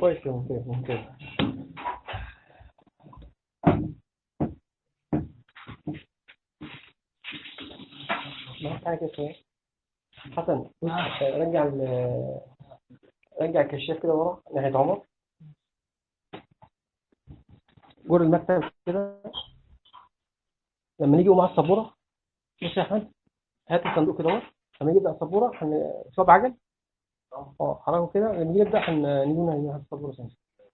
كويس ممتاز ممتاز ما حاجة كده حسن بص، رجع ال رجع الكشاف كده ورا ناحية عمر جور المكتب كده لما نيجي مع السبورة بص يا أحمد هات الصندوق كده اهو لما نيجي نبدأ السبورة هن شوية عجل اه حركه كده لما نيجي نبدأ هن نيجي نهي السبورة ثاني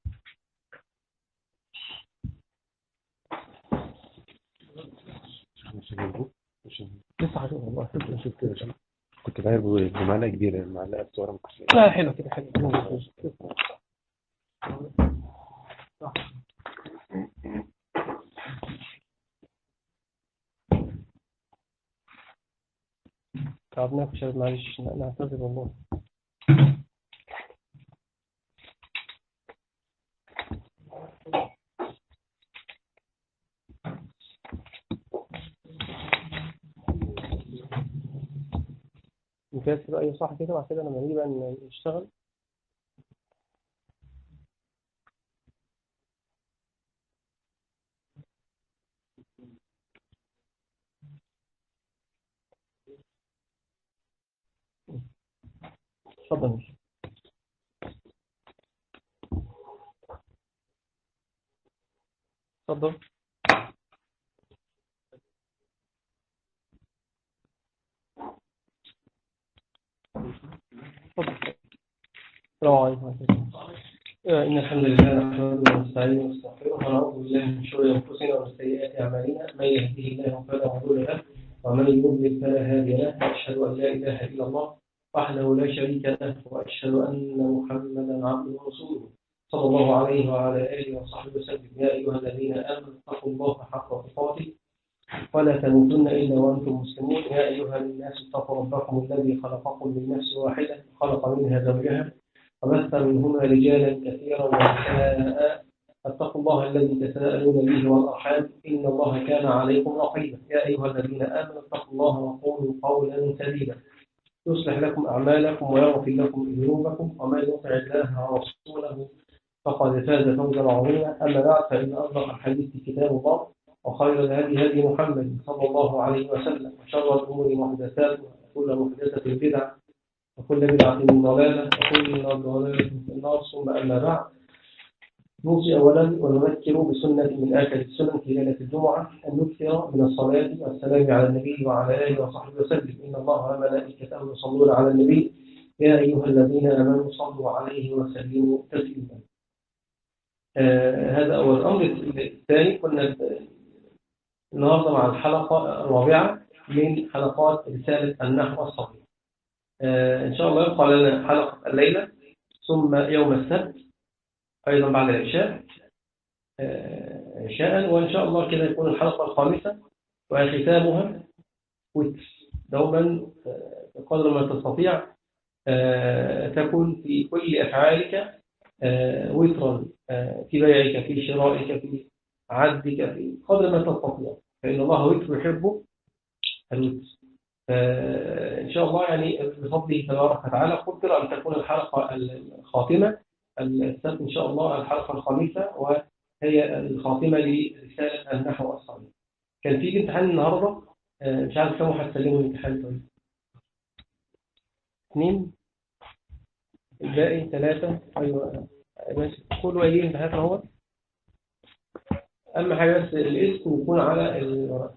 مش هجيبه مش لسه هشوف والله هشوف كده عشان كنت باير بمعلقة كبيرة المعلقة بصورة مكسرة لا حلو كده حلو تعبناك يا شباب معلش نعتذر والله نكسر أي صح كده بعد كده لما نيجي بقى نشتغل اتفضل ماشي اتفضل اتفضل السلام عليكم آه، إن الحمد لله نحمده ونستعينه ونستغفره ونعوذ بالله من شرور أنفسنا ومن سيئات أعمالنا من يهده الله فلا مضل له ومن يضلل فلا هادي له وأشهد أن لا إله إلا الله وحده لا شريك له وأشهد أن محمدا عبده ورسوله صلى الله عليه وعلى آله وصحبه وسلم يا أيها الذين آمنوا اتقوا الله حق تقاته ولا تموتن إلا وأنتم مسلمون يا أيها الناس اتقوا ربكم الذي خلقكم من نفس واحدة خلق منها زوجها وبث منهما رجالا كثيرا ونساء فاتقوا الله الذي تساءلون به والأرحام إن الله كان عليكم رقيبا يا أيها الذين آمنوا اتقوا الله وقولوا قولا سديدا يصلح لكم أعمالكم ويغفر لكم ذنوبكم ومن يطع الله ورسوله فقد فاز فوزا عظيما أما بعد فإن أصدق الحديث كتاب الله وخير الهدي هدي محمد صلى الله عليه وسلم وشر الأمور محدثاتها وكل محدثة بدعة وكل بدعة ضلالة وكل ضلالة في النار ثم أما بعد نوصي أولا ونذكر بسنة من آخر السنن في ليلة الجمعة أن نكثر من الصلاة والسلام على النبي وعلى آله وصحبه وسلم إن الله وملائكته يصلون على النبي يا أيها الذين آمنوا صلوا عليه وسلموا تسليما آه هذا أول أمر الثاني كنا النهاردة مع الحلقة الرابعة من حلقات رسالة النحو الصغير آه إن شاء الله يبقى لنا حلقة الليلة ثم يوم السبت أيضا بعد العشاء آه عشاء وإن شاء الله كده يكون الحلقة الخامسة وختامها وتر دوما بقدر ما تستطيع تكون في كل أفعالك وترا في بيعك في شرائك في عدك في قدر ما تستطيع فإن الله وتر يحب الوتر إن شاء الله يعني بفضله تبارك وتعالى قدر أن تكون الحلقة الخاتمة السبت إن شاء الله الحلقة الخامسة وهي الخاتمة لرسالة النحو الصغير كان في امتحان النهاردة مش عارف كم واحد سلموا الامتحان طيب اثنين الباقي ثلاثة أيوة ماشي كله قايلين امتحانات اهو أهم حاجة بس الاسم يكون على الورق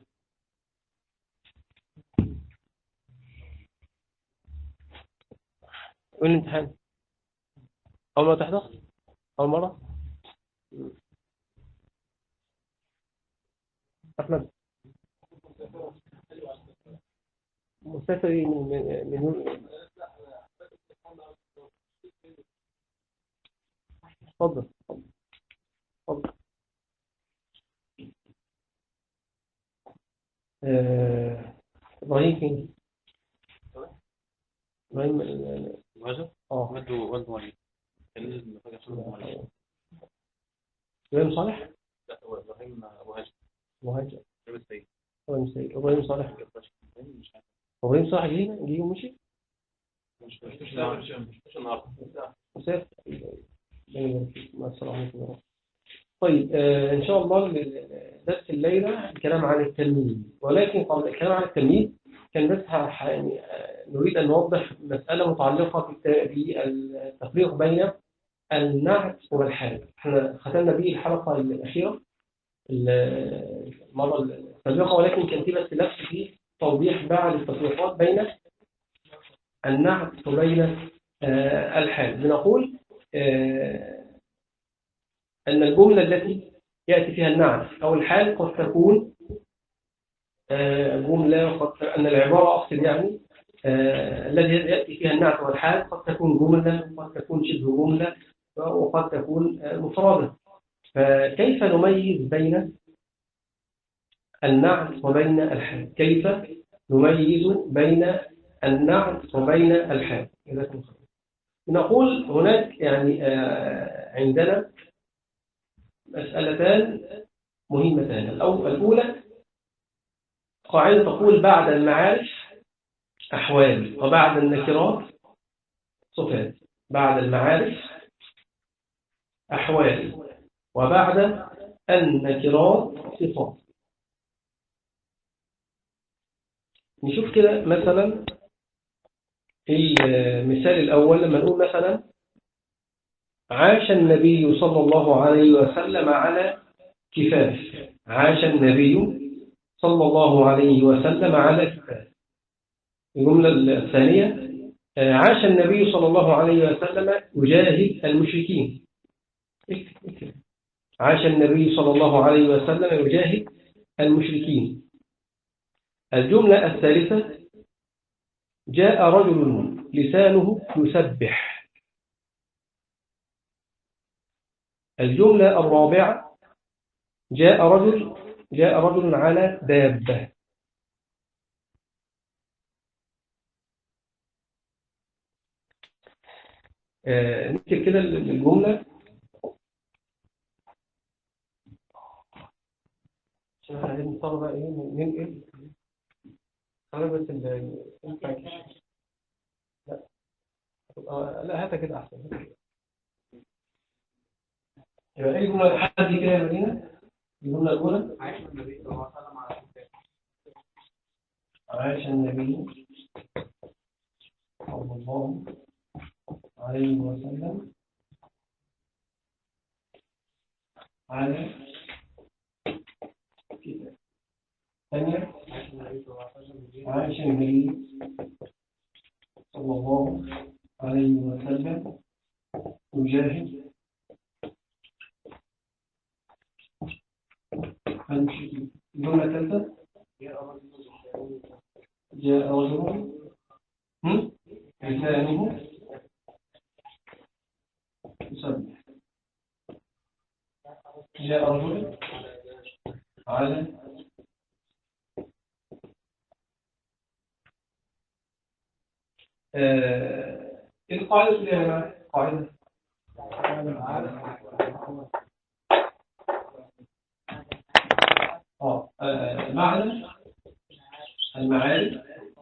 قول الامتحان أول مرة تحضر؟ أول مرة؟ أحمد مسافر من من اتفضل اتفضل ابراهيم فين؟ ابراهيم الوجه اه مد ولد وليد كان لازم نفاجأ عشان ابو وليد ابراهيم صالح لا هو ابراهيم ابو هاشم مهاجر ابراهيم السيد ابراهيم سيد ابراهيم صالح مش عارف ابراهيم صالح جه جه ومشي مش مش مش مش النهارده مسافر أيوة. إن شاء الله ال- ال- درس الليلة الكلام عن التلميذ ولكن قبل الكلام عن التلميذ كان بس ه- يعني آه، نريد أن نوضح مسألة متعلقة بالت- بالتفريق بين النعت والحال احنا ختمنا به الحلقة الأخيرة ال- المرة السابقة ولكن كان في بس لبس في توضيح بعض التفريقات بين النعت وبين آه، الحال بنقول آه، أن الجملة التي يأتي فيها النعت أو الحال قد تكون آه، جملة وقد أن العبارة أقصد يعني آه، الذي يأتي فيها النعت والحال قد تكون جملة وقد تكون شبه جملة وقد تكون آه، مفردة فكيف نميز بين النعت وبين الحال كيف نميز بين النعت وبين الحال جزاكم الله خير. نقول هناك يعني آه، عندنا مسألتان مهمتان الأول الأولى قاعدة تقول بعد المعارف أحوال وبعد النكرات صفات بعد المعارف أحوال وبعد النكرات صفات نشوف كده مثلا المثال الأول لما نقول مثلا عاش النبي صلى الله عليه وسلم على كفاف عاش النبي صلى الله عليه وسلم على كفاف الجملة الثانية آه، عاش النبي صلى الله عليه وسلم يجاهد المشركين اكتب- اكتب. عاش النبي صلى الله عليه وسلم يجاهد المشركين الجملة الثالثة جاء رجل لسانه يسبح الجملة الرابعة جاء رجل جاء رجل على دابة آه، نكتب كده الجملة عشان احنا عايزين نضطر بقى ايه ننقل خلينا بس ال لا هتبقى- لا هاتها كده احسن يبقى ايه الجملة لحد كده يا مدينة الجملة الأولى عايش النبي صلى الله عليه وسلم على كفاف عاش النبي صلى الله عليه وسلم على كده ثانية عايش النبي صلى الله عليه وسلم عاش النبي صلى الله عليه وسلم يجاهد المشركين الجملة الثالثة جاء رجل هم؟ لسانه يسبح جاء رجل على آه، إيه القاعدة اللي يا جماعة قاعدة اه آه، معنى المعارف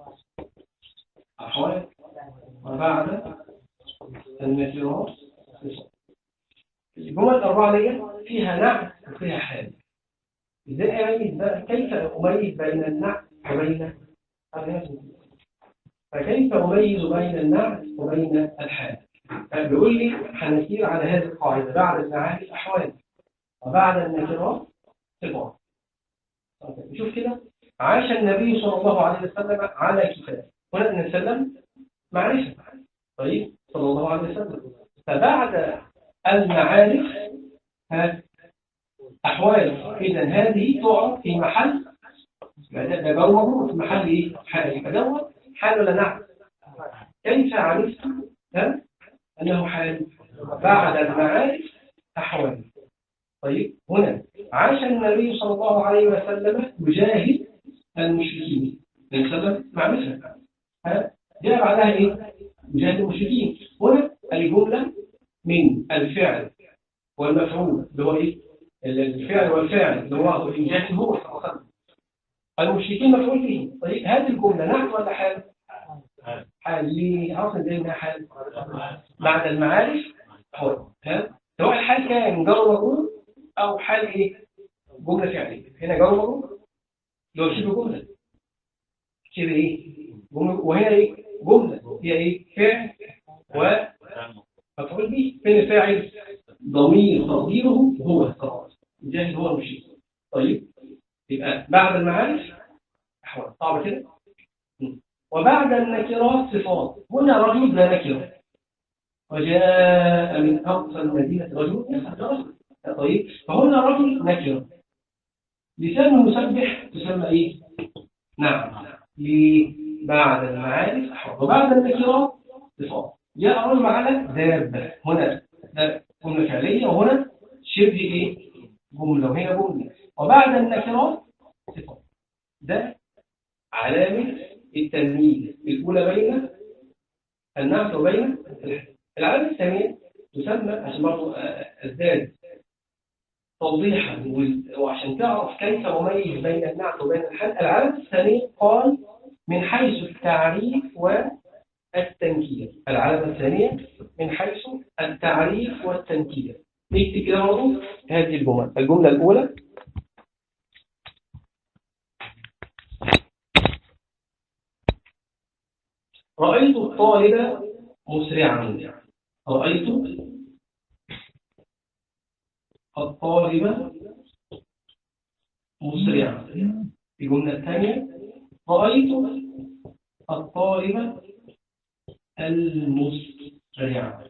أحوال وبعد النكرات صفات. الجمل الأربعة دي فيها نعت وفيها حال ازاي اميز بقى كيف اميز بين النعت وبين الحال فكيف اميز بين النعت وبين الحال بيقول لي هنسير على هذه القاعده بعد المعارف احوال وبعد النكرات صفات طيب، نشوف كده عاش النبي صلى الله عليه وسلم على كتاب هنا النبي صلى الله عليه وسلم معرفه طيب صلى الله عليه وسلم فبعد المعارف ها أحوال إذا هذه تقع في محل ده جار مجرور في محل إيه؟ حال يبقى دوت حال ولا نعم؟ كيف عرفت ها؟ أنه حال بعد المعارف أحوال طيب هنا عاش النبي صلى الله عليه وسلم يجاهد المشركين النبي صلى الله عليه وسلم معرفة ها؟ جاء بعدها إيه؟ يجاهد المشركين هنا الجملة من الفعل والمفعول اللي هو إيه؟ الفعل والفعل اللي هو الإنجاز هو صلى الله عليه وسلم المشركين مفعول به طيب هذه الجملة نعت ولا حال؟ حال ليه عرفنا ازاي انها حال؟ بعد المعارف حال ها؟ سواء الحال كان جر مجرور أو حال إيه؟ جملة فعلية هنا جواب مجرور اللي هو شبه جملة شبه ايه جملة وهنا ايه جملة هي ايه فعل و مفعول به فين الفاعل ضمير تقديره هو خلاص الجاهل هو المشير طيب يبقى بعد المعارف احوال صعب كده م. وبعد النكرات صفات هنا رجل لا نكره وجاء من اقصى المدينه رجل يسأل رجل طيب فهنا رجل نكره لسان المسبح تسمى ايه نعم ليه بعد المعارف احوال وبعد النكرات صفات جاء رجل على دابه هنا ده جمله فعليه وهنا شبه ايه جمله وهنا جمله وبعد النكرات صفات ده علامه التمييز الاولى بين النعت وبين العلامه الثانيه تسمى عشان برضه ازداد توضيحا وعشان تعرف كيف نميز بين النعت وبين الحال العلامه الثانيه قال من حيث التعريف والتنكير العلامه الثانيه من حيث التعريف والتنكير نكتب كده برضه هذه الجمل الجمله الاولى رأيت الطالب مسرعا رأيت الطالب مسرعا الجملة الثانية رأيت الطالب المسرع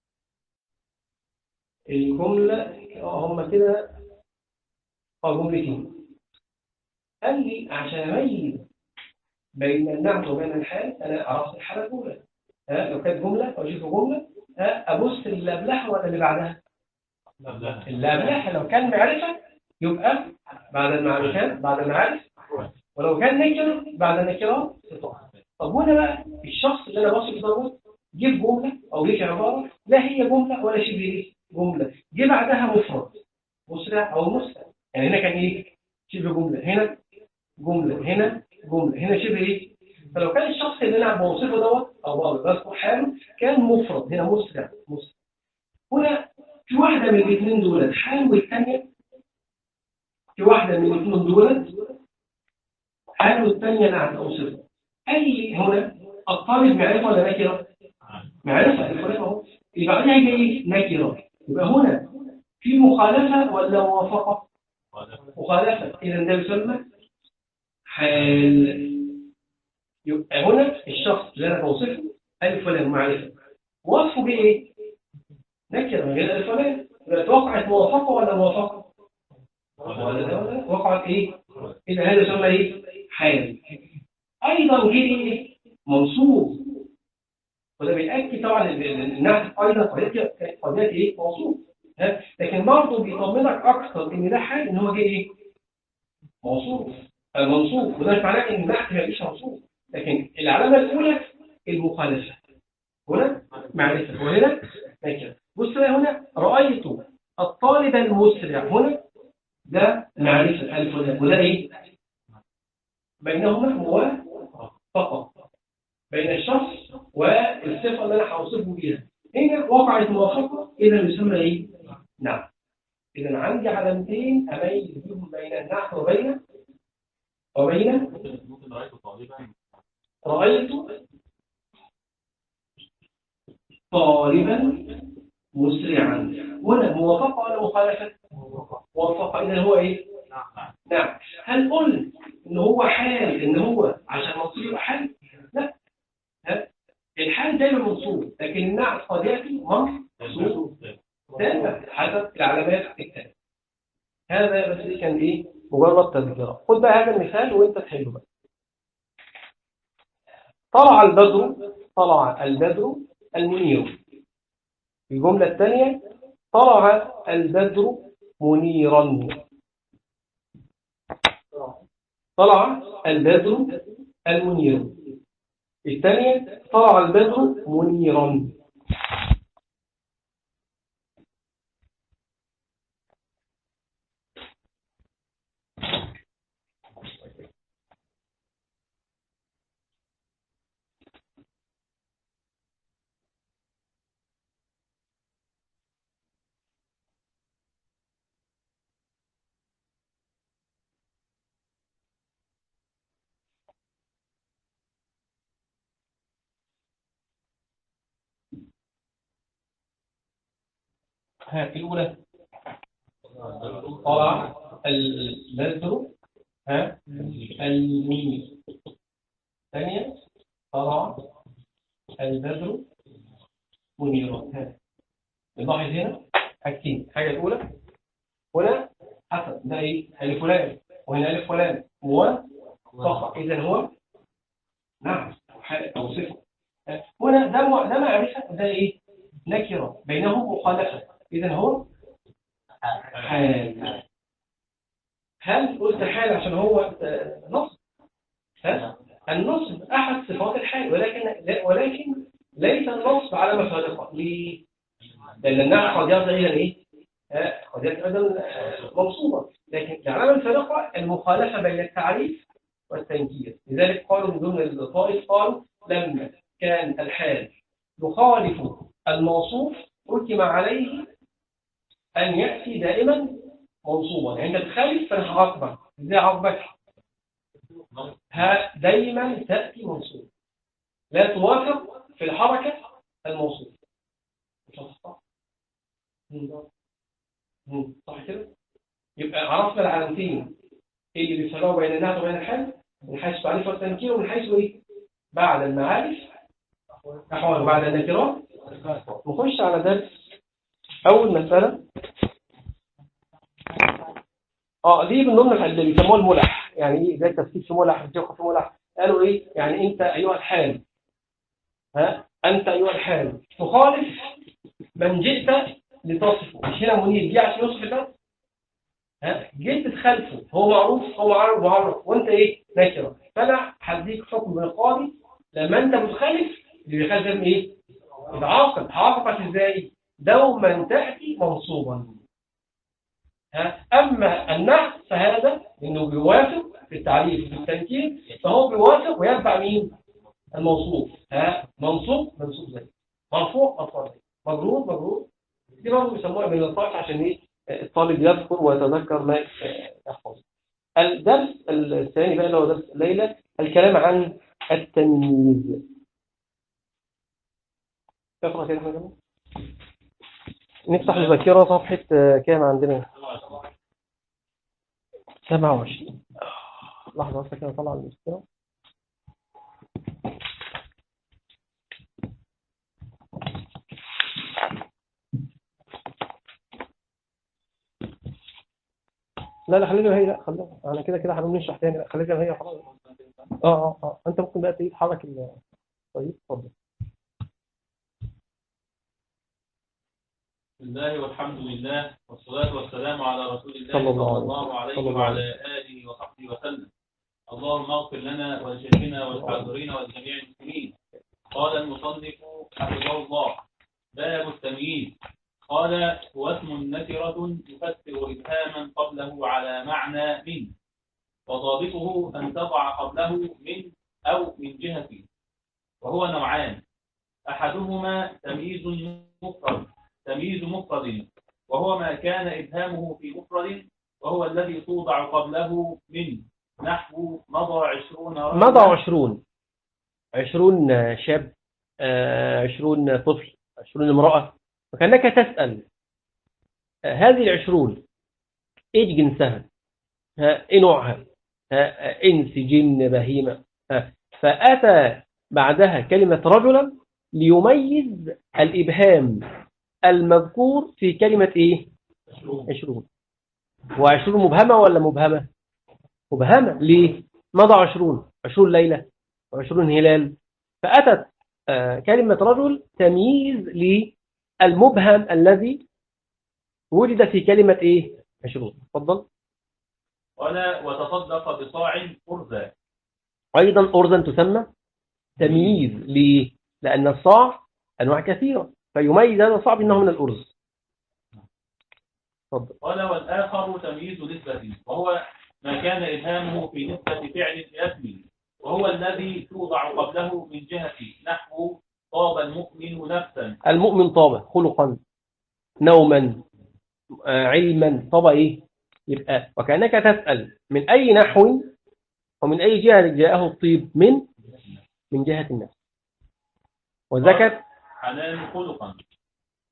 الجملة هم كده اه جملتين قال لي عشان أميز بين النعت وبين الحال أنا عرفت الحالة الأولى ها لو كانت جملة أو أشوف جملة ها أبص اللي قبلها ولا اللي بعدها اللي قبلها لو كان معرفة يبقى بعد المعرفات بعد المعارف ولو كان نكرة بعد النكرات صفات طب وأنا بقى الشخص اللي أنا بصف دوت جيب جملة أو جيب عبارة لا هي جملة ولا شبه إيه جملة جه بعدها مفرد مسرع أو مسرع يعني هنا كان إيه شبه جملة هنا جملة هنا جملة هنا شبه ايه فلو كان الشخص اللي انا بوصفه دوت او بذكر حاله كان مفرد هنا مسرع مسرع هنا في واحدة من الاثنين دولت حال والثانية في واحدة من الاثنين دولت حال والثانية نعم او صفة اي هنا الطالب معرفة ولا نكرة معرفة الفرق اهو اللي بعدها هي ايه نكرة يبقى هنا في مخالفة ولا موافقة مخالفة اذا ده يسمى حال يبقى هنا الشخص اللي انا بوصفه الف ولام معرفه وصفه بايه نكره من غير الف ولام يبقى وقعت موافقه ولا موافقه ولا وقعت ايه اذا هذا يسمى ايه حال ايضا جه ايه منصوب وده بيأكد طبعا النعت ايضا قضيه قضيه ايه موصوف لكن برضه بيطمنك اكثر ان ده حال ان هو جه ايه موصوف المنصوب وده مش معناه ان النعت ما يجيش منصوب لكن العلامه الاولى المخالفه هنا معرفه وهنا نكره بص بقى هنا رايت الطالب المسرع هنا ده معرفه الف ولام وده ايه بينهما هو فقط بين الشخص والصفه اللي انا هوصفه بيها هنا وقعت موافقه اذا يسمى ايه نعم اذا عندي علامتين اميز بهم بين النعت وبين وبين رأيت طالبا مسرعا هنا موافقة ولا مخالفة موافقة إذا هو إيه نعم هل قلت إن هو حال إن هو عشان منصوب يبقى حال لا ها؟ الحال دايما منصوب لكن النعت قد يأتي منصوب دايما حسب العلامات التالية هذا بس كان إيه مجرد تذكرة خد بقى هذا المثال وانت تحله بقى طلع البدر طلع البدر المنير الجملة الثانية طلع البدر منيرا طلع البدر المنير الثانية طلع البدر منيرا ها الأولى طلع البدر ها المنير ثانية طلع البدر منيرا ها نلاحظ هنا حاجتين الحاجة الأولى هنا حسن ده إيه ألف فلان وهنا ألف فلان وصخر إذا هو نعم أو صفة هنا ده ده معرفة ده إيه نكرة بينهم مخالفة إذا هو حال هل قلت حال عشان هو نصب ها النصب أحد صفات الحال ولكن ولكن ليس النصب على مفارقة ليه؟ لأن النعم قد يرجع إلى إيه؟ قد يرجع أيضا منصوبة لكن العلامة الفارقة المخالفة بين التعريف والتنكير لذلك قالوا من ضمن الطائف قالوا لما كان الحال يخالف الموصوف حكم عليه أن يأتي دائما منصوبا عند الخالف فأنا هعاقبك إزاي عاقبك؟ ها دايما تأتي منصوب لا توافق في الحركة الموصوف صح صح كده؟ يبقى عرفنا العلامتين ايه اللي بيفرقوا بين النعت وبين الحال من حيث تعريف والتنكير ومن حيث ايه؟ بعد المعارف أحوال بعد النكرات نخش على درس أول مسألة اه دي من ضمن اللي بيسموها الملح يعني ايه زي التفسير في ملح الجوخ في ملح قالوا ايه يعني انت ايها الحال ها انت ايها الحال تخالف من جئت لتصفه مش هنا منير جه عشان يوصف ده ها جيت تخالفه هو معروف هو معرف معرف وانت ايه نكره فانا هديك حكم نقاضي لما انت بتخالف اللي بيخالف ايه يتعاقب عاقبك ازاي دوما تاتي منصوبا ها اما النعت فهذا انه بيوافق في التعريف في التنكير فهو بيوافق ويتبع مين الموصوف ها منصوب منصوب زي مرفوع مرفوع زي مجرور مجرور دي برضه بيسموها من الطائف عشان ايه الطالب يذكر ويتذكر ما يحفظ الدرس الثاني بقى اللي هو درس الليله الكلام عن التمييز اقرا كده يا نفتح الذاكره صفحه كام عندنا 27 لحظه بس كده طلع المذكره لا لا خلينا هي لا خلينا انا كده كده هنقوم نشرح تاني لا خلينا هي خلاص اه اه اه انت ممكن بقى تيجي تحرك ال طيب اتفضل بسم الله والحمد لله والصلاة والسلام على رسول الله صلى الله صلى الله عليه صلى الله وعلى آله وصحبه وسلم اللهم اغفر لنا ولشيخنا والحاضرين ولجميع المسلمين قال المصنف حفظه الله باب التمييز قال هو اسم نكرة يفسر إبهاما قبله على معنى من وضابطه أن تضع قبله من أو من جهة وهو نوعان أحدهما تمييز مفرد تمييز مفرد وهو ما كان إبهامه في مفرد وهو الذي توضع قبله من نحو مضى عشرون رجلا مضى عشرون عشرون شاب آه، عشرون طفل عشرون امرأة وكأنك تسأل آه، هذه العشرون ايش جنسها ها، ايه نوعها ها، آه، انس جن بهيمة ها، فأتى بعدها كلمة رجلا ليميز الإبهام المذكور في كلمة ايه عشرون وعشرون مبهمة ولا مبهمة مبهمة ليه مضى عشرون عشرون ليلة وعشرون هلال فأتت آه، كلمة رجل تمييز للمبهم الذي وجد في كلمة إيه عشرون تفضل قال وتصدق بصاع أرزا أيضا أرزا تسمى تمييز ليه لأن الصاع أنواع كثيرة فيميز هذا الصاع بأنه من الأرز تفضل قال والآخر تمييز نسبة وهو ما كان إبهامه في نسبة فعل لاسمه وهو الذي توضع قبله من جهة نحو طاب المؤمن نفسا المؤمن طاب خلقا نوما آه، علما طاب إيه يبقى وكأنك تسأل من أي نحو ومن أي جهة جاءه الطيب من من جهة النفس وذكر حنان خلقا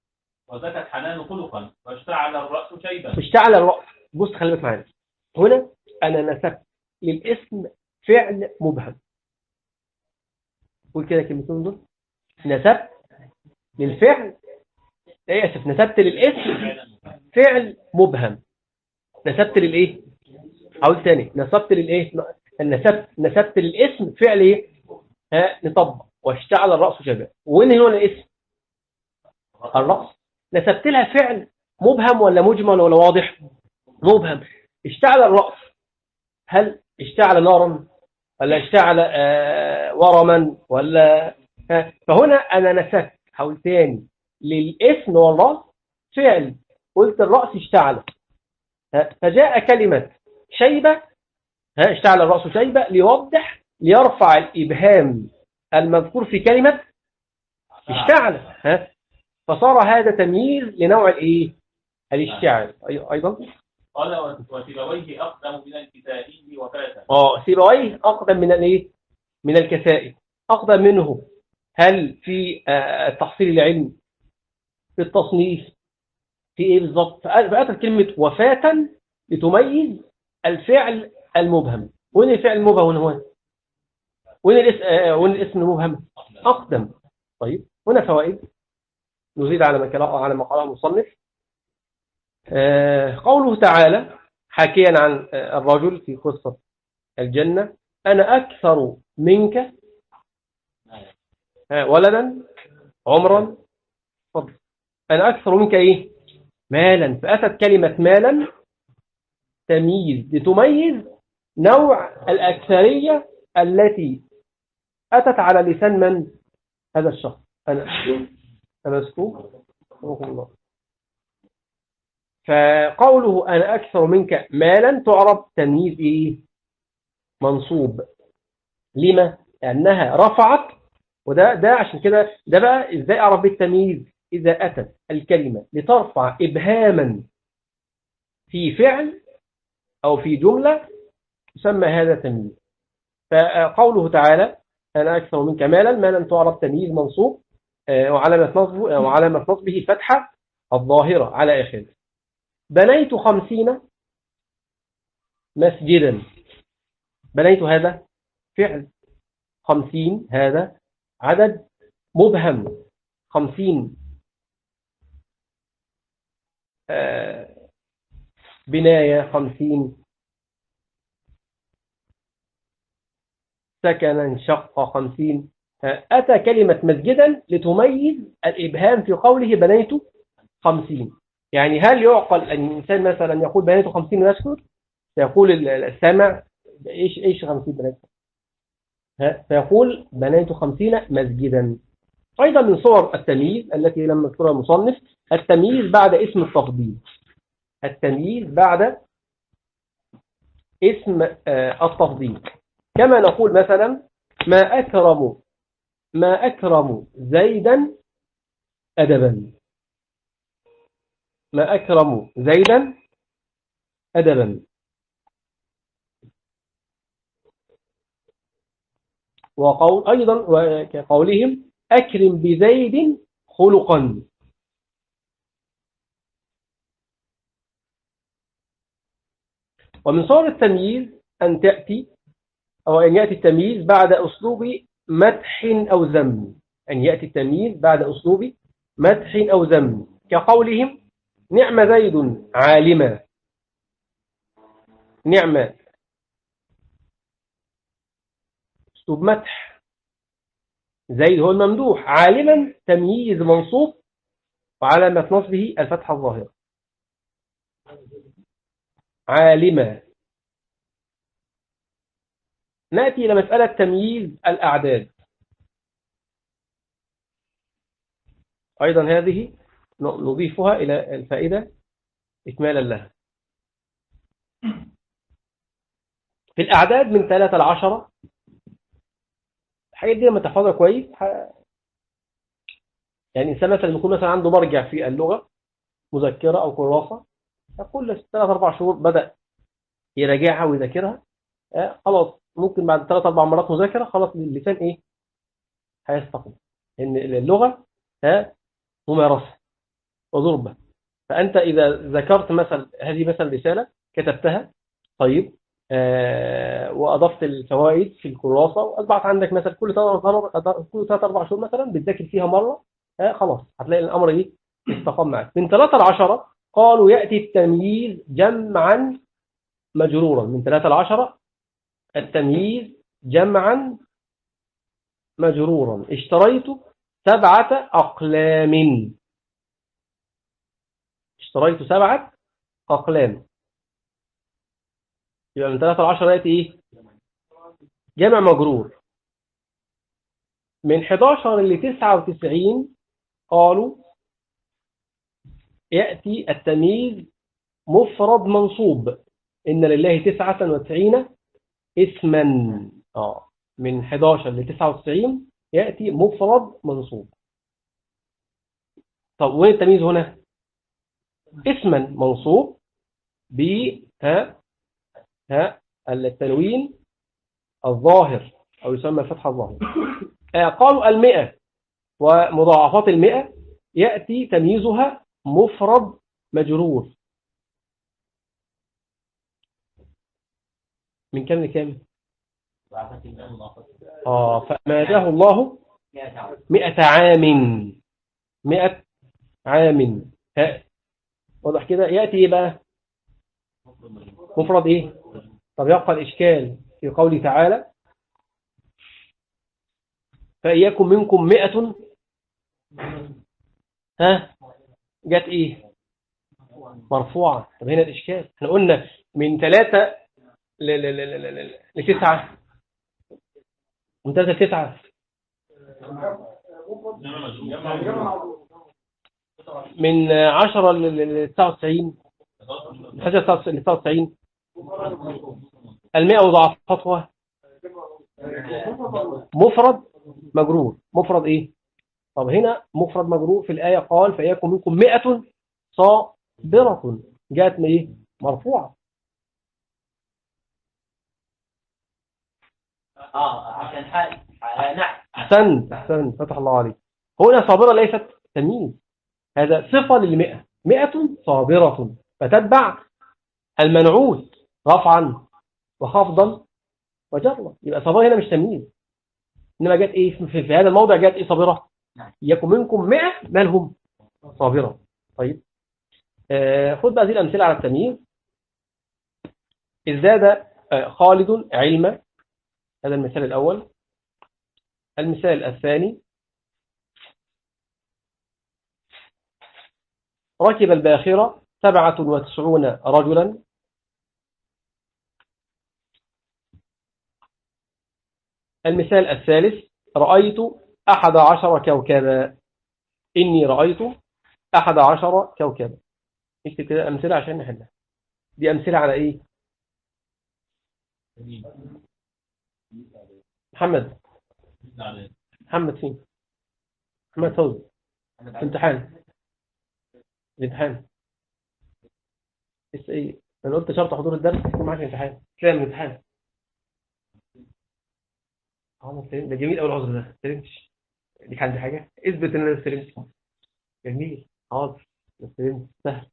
وزكت حنان خلقا واشتعل الرأس شيبا اشتعل الرأس بص خلي بالك معايا هنا أنا نسبت للاسم فعل مبهم قول كده كلمتين دول نسبت للفعل ايه اسف نسبت للاسم فعل مبهم نسبت للايه اقول تاني نسبت للايه نسبت نسبت للاسم فعل ايه ها نطبق واشتعل الراس شباب وين هنا الاسم الراس نسبت لها فعل مبهم ولا مجمل ولا واضح مبهم اشتعل الراس هل اشتعل نارا ولا اشتعل آه ورما ولا ها فهنا انا نسبت حاول تاني للاسم والراس فعل قلت الراس اشتعل ها فجاء كلمه شيبه ها اشتعل الراس شيبه ليوضح ليرفع الابهام المذكور في كلمه اشتعل ها فصار هذا تمييز لنوع الايه الاشتعال أي- ايضا قال وسيبويه أقدم من الكتائي وفاتا اه سيبويه اقدم من الايه من الكسائي اقدم منه هل في آه، تحصيل العلم في التصنيف في ايه بالظبط فاتت كلمه وفاة لتميز الفعل المبهم وين الفعل المبهم هنا وين الاسم آه، وين الاسم المبهم اقدم طيب هنا فوائد نزيد على ما كلا- على ما قاله المصنف آه، قوله تعالى حكيا عن آه، الرجل في قصة الجنة أنا أكثر منك آه، ولدا عمرا فضل أنا أكثر منك إيه مالا فأتت كلمة مالا تمييز لتميز نوع الأكثرية التي أتت على لسان من هذا الشخص أنا أنا أسكوب رحمه الله فقوله أنا أكثر منك مالا تعرب تمييز إيه منصوب لما لأنها رفعت وده ده عشان كده ده بقى إزاي أعرف بالتمييز إذا أتت الكلمة لترفع إبهاما في فعل أو في جملة يسمى هذا تمييز فقوله تعالى أنا أكثر منك مالا مالا تعرب تمييز منصوب آه، وعلامة نصبه وعلامة نصبه الفتحة الظاهرة على آخره بنيت خمسين مسجدا بنيت هذا فعل خمسين هذا عدد مبهم خمسين آه، بناية خمسين سكنا شق خمسين آه، أتى كلمة مسجدا لتميز الإبهام في قوله بنيت خمسين يعني هل يعقل أن الإنسان مثلا يقول بنيت خمسين ويسكت فيقول ال- السامع إيش إيش خمسين بنيت ها؟ فيقول بنيت خمسين مسجدا أيضا من صور التمييز التي لم يذكرها المصنف التمييز بعد اسم التفضيل التمييز بعد اسم آه، التفضيل كما نقول مثلا ما أكرم ما أكرم زيدا أدبا ما أكرم زيدا أدبا وقول أيضا وكقولهم أكرم بزيد خلقا ومن صور التمييز أن تأتي أو أن يأتي التمييز بعد أسلوب مدح أو ذم أن يأتي التمييز بعد أسلوب مدح أو ذم كقولهم نعم زيد عالما نعم أسلوب مدح زيد هو الممدوح عالما تمييز منصوب وعلامة نصبه الفتحة الظاهرة عالما نأتي إلى مسألة تمييز الأعداد أيضا هذه نضيفها إلى الفائدة إكمالا لها في الأعداد من ثلاثة لعشرة الحاجات دي لما تحفظها كويس ح... يعني إنسان مثلا يكون مثلا عنده مرجع في اللغة مذكرة أو كراسة يقول له ثلاث أربع شهور بدأ يراجعها ويذاكرها آه خلاص ممكن بعد ثلاث أربع مرات مذاكرة خلاص اللسان إيه هيستقيم إن اللغة ها ممارسة وضربة فأنت إذا ذكرت مثلا هذه مثلا رسالة كتبتها طيب آه وأضفت الفوائد في الكراسة وأصبحت عندك مثلا كل ثلاث كل ثلاث أربع شهور مثلا بتذاكر فيها مرة آه خلاص هتلاقي الأمر إيه استقام معك من ثلاثة لعشرة قالوا يأتي التمييز جمعا مجرورا من ثلاثة لعشرة التمييز جمعا مجرورا اشتريت سبعة أقلام اشتريت سبعة أقلام يبقى من 3 ل 10 يأتي إيه؟ جمع مجرور من 11 ل 99 قالوا يأتي التمييز مفرد منصوب إن لله 99 اسما آه من 11 ل 99 يأتي مفرد منصوب طب وين التمييز هنا اسما منصوب ب ها ها التنوين الظاهر أو يسمى الفتحة الظاهرة آه قالوا المئة ومضاعفات المئة يأتي تمييزها مفرد مجرور من كم لكم آه فماده الله مئة عام مئة عام ها واضح كده يأتي إيه بقى مفرد إيه طب يبقى الإشكال في قوله تعالى فإياكم منكم مئة ها جت إيه مرفوعة طب هنا الإشكال احنا قلنا من ثلاثة ل ل ل ل ل لتسعة من ثلاثة لتسعة من عشرة ل 99 من 11 ل 99 المئة وضعفتها مفرد مجرور مفرد ايه طب هنا مفرد مجرور في الآية قال فيكون منكم مئة صابرة جاءت من ايه مرفوعة اه عشان حال آه، نعم أحسنت أحسنت فتح الله عليك هنا صابرة ليست تمييز هذا صفة للمئة مئة صابرة فتتبع المنعوت رفعا وخفضا وجرا يبقى صابرة هنا مش تمييز إنما جت إيه في, في هذا الموضع جت إيه صابرة نعم. يكن منكم مئة مالهم صابرة طيب آه خد بقى هذه الأمثلة على التمييز ازداد آه، خالد علما هذا المثال الأول المثال الثاني ركب الباخرة سبعة وتسعون رجلا المثال الثالث رأيت أحد عشر كوكبا إني رأيت أحد عشر كوكبا اكتب كده أمثلة عشان نحلها دي أمثلة على إيه محمد محمد فين محمد فوزي في امتحان الامتحان اس ايه انا قلت شرط حضور الدرس يكون معاك الامتحان تلاقي من الامتحان اه ما استلمت. ده جميل قوي العذر ده ما استلمتش ليك عندي حاجه اثبت ان انا استلمت جميل حاضر استلمت سهل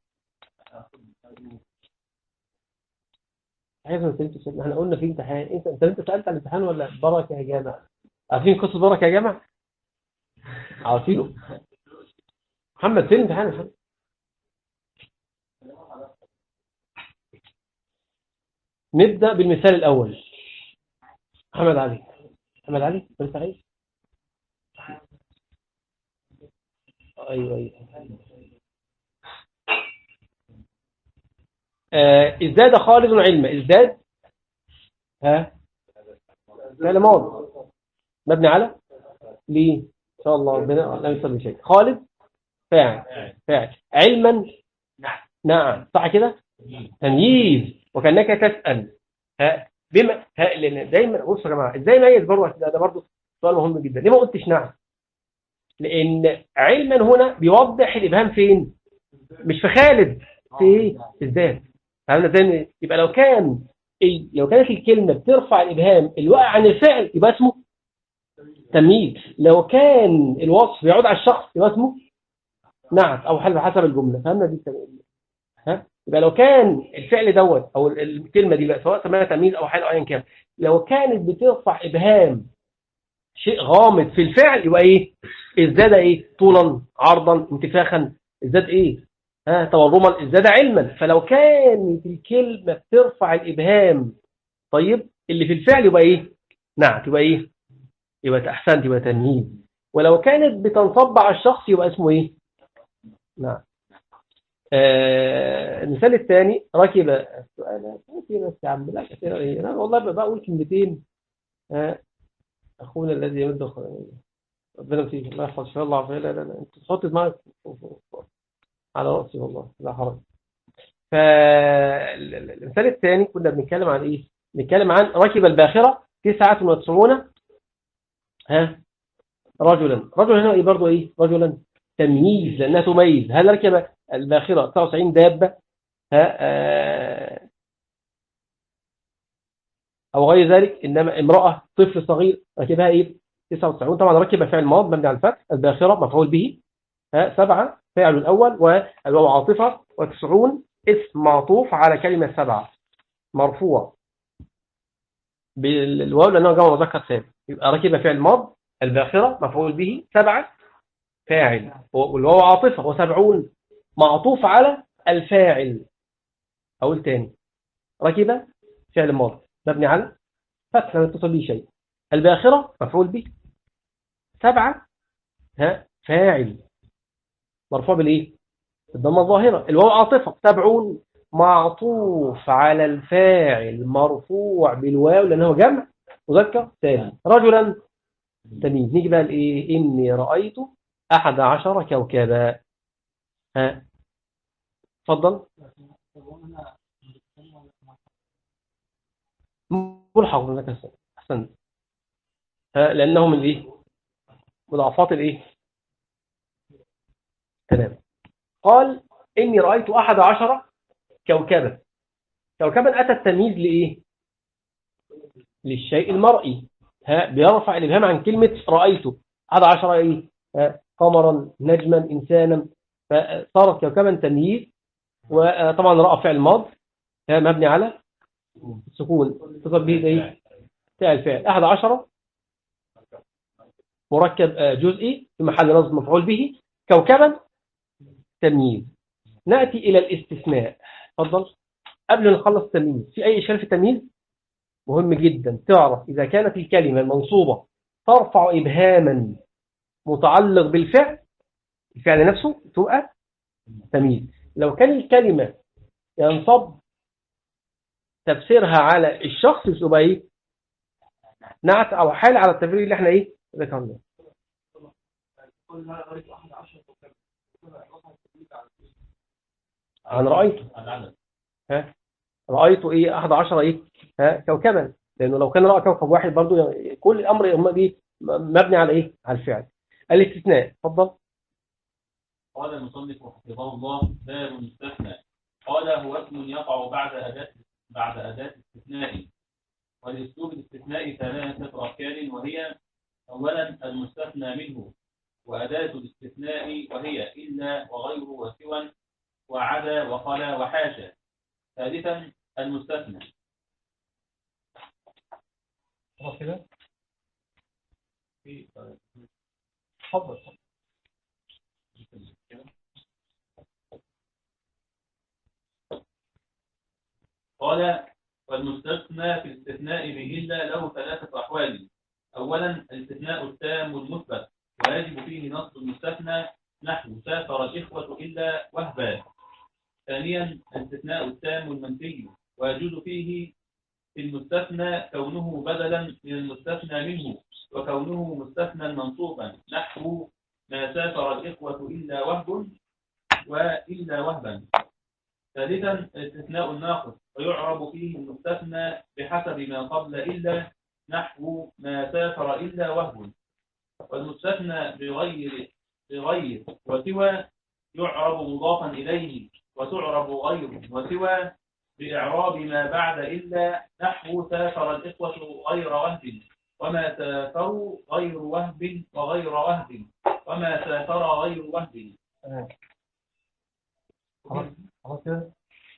عايز ما استلمتش احنا قلنا في امتحان انت انت انت سالت عن الامتحان ولا بركه يا جامع عارفين قصه بركه يا جامع عارفينه محمد فين الامتحان يا محمد نبدأ بالمثال الأول محمد علي محمد علي انت عايز ايوه ايوه آه، ازداد خالد علما ازداد ها فعل ماضي مبني على ليه ان شاء الله ربنا لا يصل بشيء خالد فاعل فاعل علما نعم نعم صح كده تمييز وكانك تسال ها بما ها لان دايما بصوا يا جماعه ازاي ميز برضه ده, ده برضه سؤال مهم جدا ليه ما قلتش نعم لان علما هنا بيوضح الابهام فين مش في خالد في ايه في الذات فاهمنا ازاي يبقى لو كان ال- لو كانت الكلمه بترفع الابهام اللي واقع عن الفعل يبقى اسمه تمييز لو كان الوصف يعود على الشخص يبقى اسمه نعت أو حال حسب الجملة فهمنا دي التمييز ها يبقى لو كان الفعل دوت أو ال- الكلمة دي بقى سواء سماها تمييز أو حال أو أيا كان لو كانت بترفع إبهام شيء غامض في الفعل يبقى إيه ازداد إيه طولا عرضا انتفاخا ازداد إيه ها تورما ازداد علما فلو كانت الكلمة بترفع الإبهام طيب اللي في الفعل يبقى إيه نعت يبقى إيه يبقى أحسنت يبقى تمييز ولو كانت بتنصب على الشخص يبقى اسمه إيه نعم آه المثال الثاني ركب السؤال كتير بس يا عم لا كتير ايه انا والله بقى بقول كلمتين آه اخونا الذي يمد خ- ربنا فيه الله يحفظ شاء الله عافيه لا لا لا انت تحط دماغك على راسي والله لا حرج فالمثال الثاني كنا بنتكلم عن ايه بنتكلم عن ركب الباخره 99 ها رجلا رجل هنا ايه برضه ايه رجلا تمييز لانها تميز هل ركب الباخره 99 دابه ها آه، او غير ذلك انما امراه طفل صغير ركبها ايه 99 طبعا ركب فعل ماض مبني على الفتح الباخره مفعول به ها سبعه فاعل الاول والواو عاطفه و90 اسم معطوف على كلمه سبعه مرفوع بالواو لانه جمع مذكر سالم يبقى ركب فعل ماض الباخره مفعول به سبعه فاعل والواو عاطفه وسبعون معطوف على الفاعل أقول تاني ركب فعل ماضي مبني على فتح لم يتصل به شيء الباخرة مفعول به سبعة ها فاعل مرفوع بالإيه الضمة الظاهرة الواو عاطفة سبعون معطوف على الفاعل مرفوع بالواو لأنه جمع مذكر ثاني رجلا تمييز نيجي بقى لإيه إني رأيت أحد عشر كوكبا ها اتفضل ملحق لك احسن ها لانه من الايه مضاعفات الايه تمام قال اني رايت احد عشر كوكبا كوكبا اتى التمييز لايه للشيء المرئي ها بيرفع الابهام عن كلمه رايته احد عشر ايه ها قمرا نجما انسانا فصارت كوكبا تمييز وطبعا راى فعل ماض ها مبني على السكون اتصل به ايه فعل فعل احد عشر مركب آه، جزئي في محل نصب مفعول به كوكبا تمييز ناتي الى الاستثناء اتفضل قبل ما نخلص التمييز في اي اشكال في التمييز مهم جدا تعرف اذا كانت الكلمه المنصوبه ترفع ابهاما متعلق بالفعل الفعل نفسه تبقى تمييز لو كان الكلمه ينصب تفسيرها على الشخص تبقى ايه نعت او حال على التفسير اللي احنا ايه ذكرناه عن رأيته العدد ها رأيته ايه احد عشر ايه ها كوكبا لانه لو كان رأى كوكب واحد برضو يعني كل الامر يوم دي مبني على ايه على الفعل الاستثناء اتفضل قال المصنف حفظه الله باب مستثنى قال هو اسم يقع بعد أداة بعد أداة استثناء والأسلوب الاستثناء ثلاثة أركان وهي أولا المستثنى منه وأداة الاستثناء وهي إلا وغير وسوى وعدا وخلا وحاشا ثالثا المستثنى خلاص كده اتفضل قال والمستثنى في الاستثناء بإلا له ثلاثة أحوال أولا الاستثناء التام المثبت ويجب فيه نصب المستثنى نحو سافر الإخوة إلا وهبا ثانيا الاستثناء التام المنفي ويجوز فيه في المستثنى كونه بدلا من المستثنى منه وكونه مستثنى منصوبا نحو ما سافر الإخوة إلا وهب وإلا وهبا ثالثا الاستثناء الناقص ويعرب فيه المستثنى بحسب ما قبل إلا نحو ما سافر إلا وهب والمستثنى بغير بغير وسوى يعرب مضافا إليه وتعرب غير وسوى بإعراب ما بعد إلا نحو سافر الإخوة غير وهب وما سافروا غير وهب وغير وهب وما سافر غير وهب تمام. خلاص خلاص كده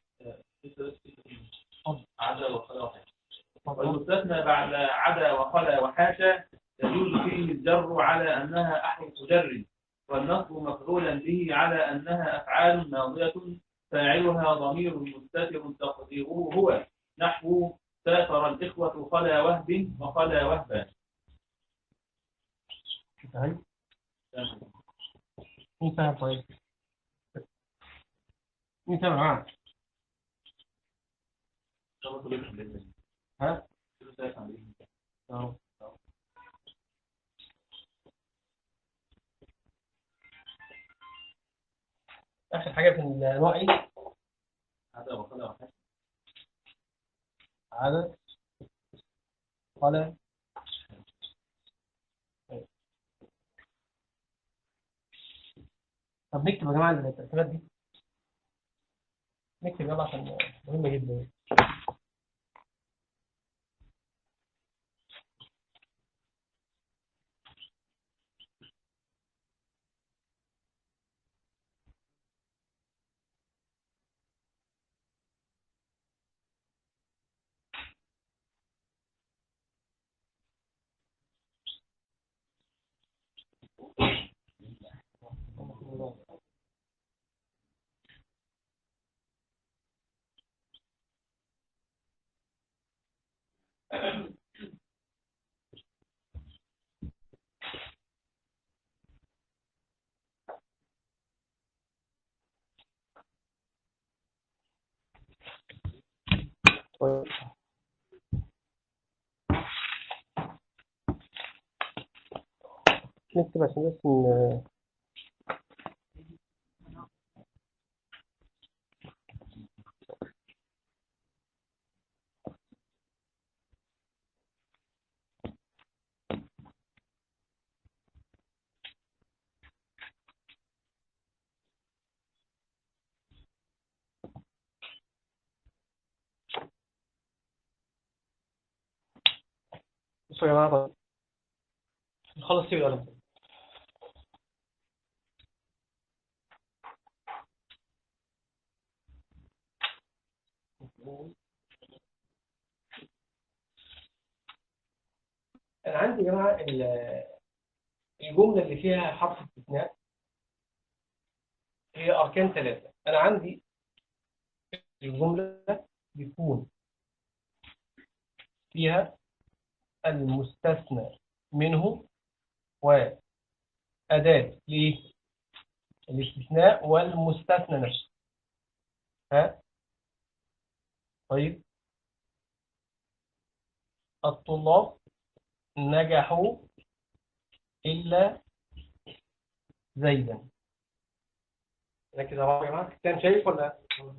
عدا وخلا وحاشا والمستثنى بعد عدا وخلا وحاشا يجوز فيه الجر على أنها أحرف جر والنصب مفعولا به على أنها أفعال ماضية فاعلها ضمير مستتر تقديره هو نحو سافر الإخوة خلا وهب وخلا وهبا انتهي مين فاهم طيب مين سامع معاك ها أهو. آخر حاجة في النوع إيه؟ عدا وخلا وحاشا عدد قال طب نكتب يا جماعة الترتيبات دي نكتب يلا عشان مهمة جدا طيب. نكتب عشان بس ن- بصوا يا جماعة طيب. نخلص سيب القلم أنا عندي يا جماعة ال- الجملة اللي فيها حرف استثناء هي أركان ثلاثة أنا عندي الجملة بيكون فيها المستثنى منه وأداة ليه؟ الاستثناء والمستثنى نفسه ها؟ طيب الطلاب نجحوا إلا زيدا ركز يا بابا يا جماعة كان شايف ولا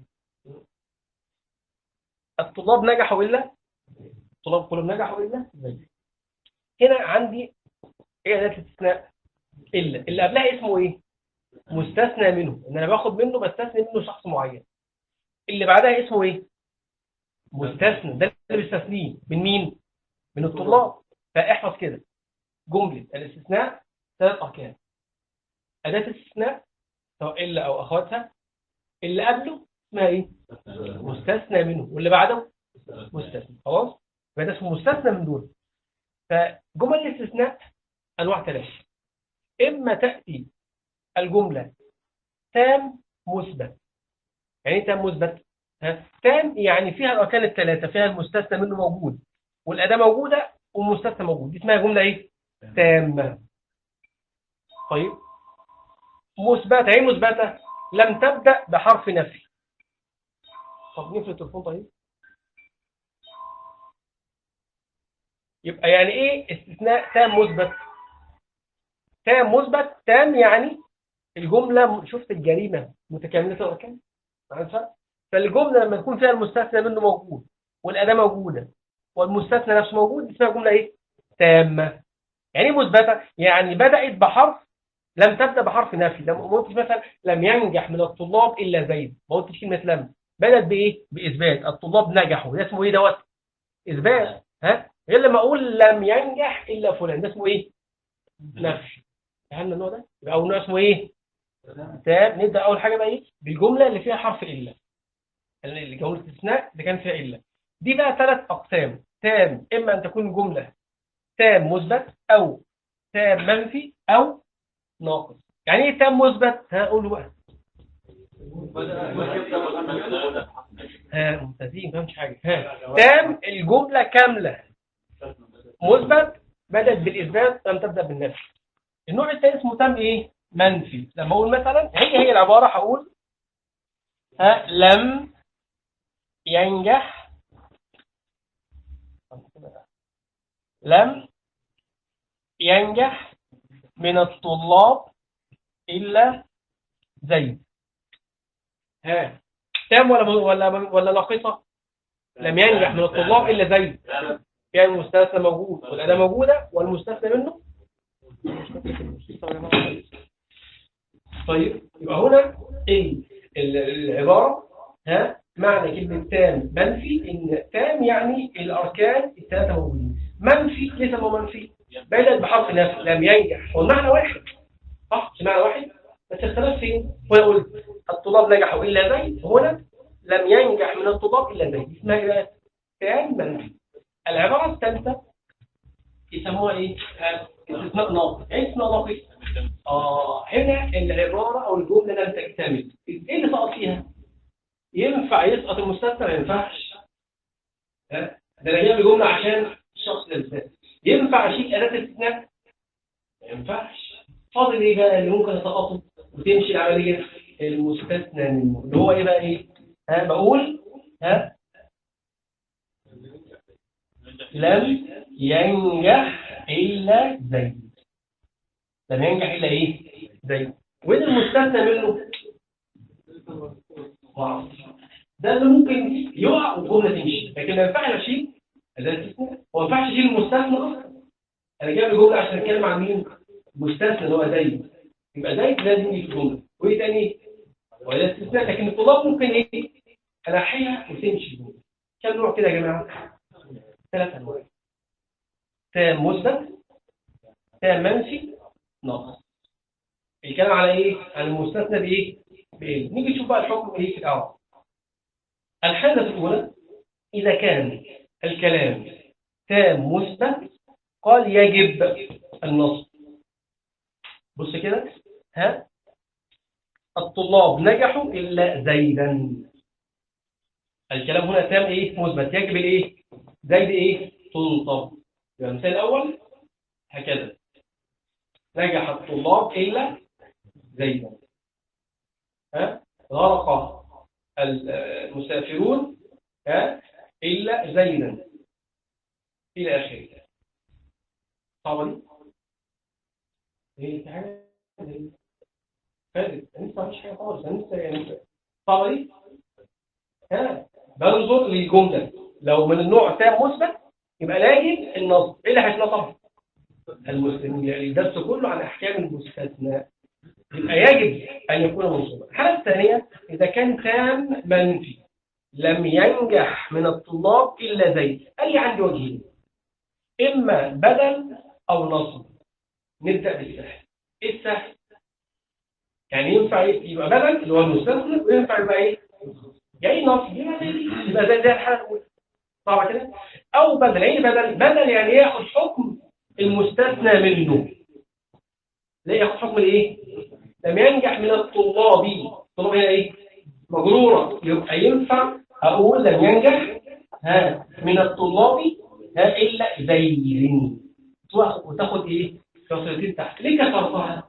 الطلاب نجحوا إلا الطلاب كلهم نجحوا إلا زيدا هنا عندي ايه اداه الاستثناء الا اللي قبلها اسمه ايه مستثنى منه ان انا باخد منه بستثني منه شخص معين اللي بعدها اسمه ايه مستثنى ده اللي بيستثنيه من مين من الطلاب فاحفظ كده جمله الاستثناء ثلاث اركان اداه الاستثناء سواء الا او اخواتها اللي قبله اسمها ايه مستثنى منه واللي بعده مستثنى خلاص يبقى ده اسمه مستثنى من دول فجمل الاستثناء انواع ثلاثه اما تاتي الجمله تام مثبت يعني ايه تام مثبت ها؟ تام يعني فيها الاركان الثلاثه فيها المستثنى منه موجود والاداه موجوده والمستثنى موجود دي اسمها جمله ايه تامه طيب مثبته ايه مثبته لم تبدا بحرف نفي طب نقفل التليفون طيب يبقى يعني ايه استثناء تام مثبت تام مثبت تام يعني الجمله شفت الجريمه متكامله الاركان عارفها فالجمله لما تكون فيها المستثنى منه موجود والاداه موجوده والمستثنى نفسه موجود اسمها جمله ايه تامه يعني ايه مثبته يعني بدات بحرف لم تبدا بحرف نفي لما قلت مثلا لم ينجح من الطلاب الا زيد ما قلتش كلمه لم بدات بايه باثبات الطلاب نجحوا ده اسمه ايه دوت اثبات ها غير لما اقول لم ينجح الا فلان ده اسمه ايه نفي فهمنا النوع ده يبقى اول نوع اسمه ايه تام نبدا اول حاجه بقى ايه بالجمله اللي فيها حرف الا اللي جمله الاستثناء اللي كان فيها الا دي بقى ثلاث اقسام تام اما ان تكون جمله تام مثبت او تام منفي او ناقص يعني ايه تام مثبت هقول بقى ها ممتازين ما فهمتش حاجه ها تام الجمله كامله مثبت بدات بالاثبات لم تبدا بالنفي النوع الثاني اسمه تام ايه منفي لما اقول مثلا هي هي العباره هقول ها لم ينجح لم ينجح من الطلاب إلا زيد ها تام ولا ولا ولا ناقصة لم ينجح من الطلاب إلا زيد يعني المستثنى موجود والأداة موجودة والمستثنى منه طيب يبقى هنا ايه ال- العبارة ها معنى كلمة تام منفي ان تام يعني الاركان الثلاثة موجودين منفي ليس هو منفي بدأت بحرف نفي لم ينجح هو المعنى واحد صح مش معنى واحد بس اختلاف فين هو يقول الطلاب نجحوا الا زيد هنا لم ينجح من الطلاب الا زيد اسمها ايه بقى تام منفي العبارة الثالثة يسموها ايه ها، استثناء ناقص ايه استثناء ناقص آه هنا العبارة أو الجملة لم تكتمل إيه اللي سقط فيها؟ ينفع يسقط المستثنى ما ينفعش ها؟ ده أنا جايب الجملة عشان الشخص ده ينفع أشيل أداة الاستثناء؟ ما ينفعش فاضل إيه بقى اللي ممكن أسقطه وتمشي العملية المستثنى منه اللي هو إيه بقى إيه؟ ها بقول ها لم ينجح إلا زيد لم ينجح إلا إيه؟ زيد وإيه المستثنى منه؟ واو. ده اللي ممكن يقع والجملة تمشي لكن ما ينفعش أشيل أداة الاستثناء وما ينفعش أشيل المستثنى أصلا أنا جايب الجملة عشان أتكلم عن مين؟ المستثنى اللي هو زيد يبقى زيد لازم يجي في الجملة وإيه تاني؟ ولا استثناء لكن الطلاب ممكن إيه؟ ألاحيها وتمشي الجملة كم نوع كده يا جماعة؟ ثلاث أنواع تام مثبت تام منفي ناقص الكلام على ايه على المستثنى بايه بايه نيجي نشوف بقى الحكم ايه في الاول الحاله الاولى اذا كان الكلام تام مثبت قال يجب النصب بص كده ها الطلاب نجحوا الا زيدا الكلام هنا تام ايه مثبت يجب الايه زيد ايه تنصب يبقى المثال الاول هكذا نجح الطلاب إلا زيدا ها غرق المسافرون ها إلا زيدا إلى آخره طبعا ايه في حاجة فاتت أنا لسه مفيش حاجة خالص أنا لسه يعني طبعا ها بنظر للجملة لو من النوع تام مثبت يبقى لاجب النصب ايه اللي هيتنصب المسلمين يعني الدرس كله عن احكام المستثنى يبقى يجب ان يكون منصوبا الحاله الثانيه اذا كان تام منفي لم ينجح من الطلاب الا زيد قال لي عندي وجهين اما بدل او نصب نبدا بالسهل ايه السهل يعني ينفع يبقى بدل اللي هو المستثنى وينفع يبقى ايه جاي نصب يبقى زي يبقى زي زي الحاله الاولى صعبه كده او بدل ايه بدل بدل يعني ياخد حكم المستثنى منه لا ياخد حكم الايه لم ينجح من الطلاب الطلاب هي ايه مجروره يبقى ينفع اقول لم ينجح ها من الطلاب ها الا زيد وتاخد ايه كسرتين تحت ليه كسرتها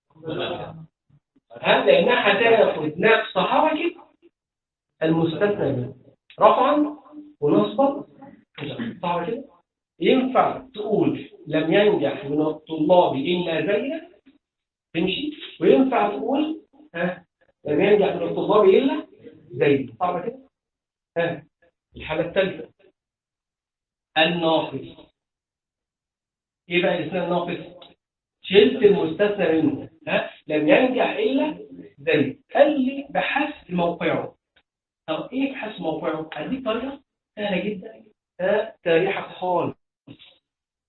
ها لانها هتاخد نفس حركه المستثنى منه رفعا ونصبا صعب كده ينفع تقول لم ينجح من الطلاب إلا زيد تمشي وينفع تقول ها لم ينجح من الطلاب إلا زيد صعب كده ها الحالة الثالثة الناقص ايه بقى الاسم الناقص شلت المستثنى منه ها لم ينجح إلا زيد قال لي بحث موقعه طب ايه بحث موقعه هديك طريقة سهلة جدا ها تاريحك خالص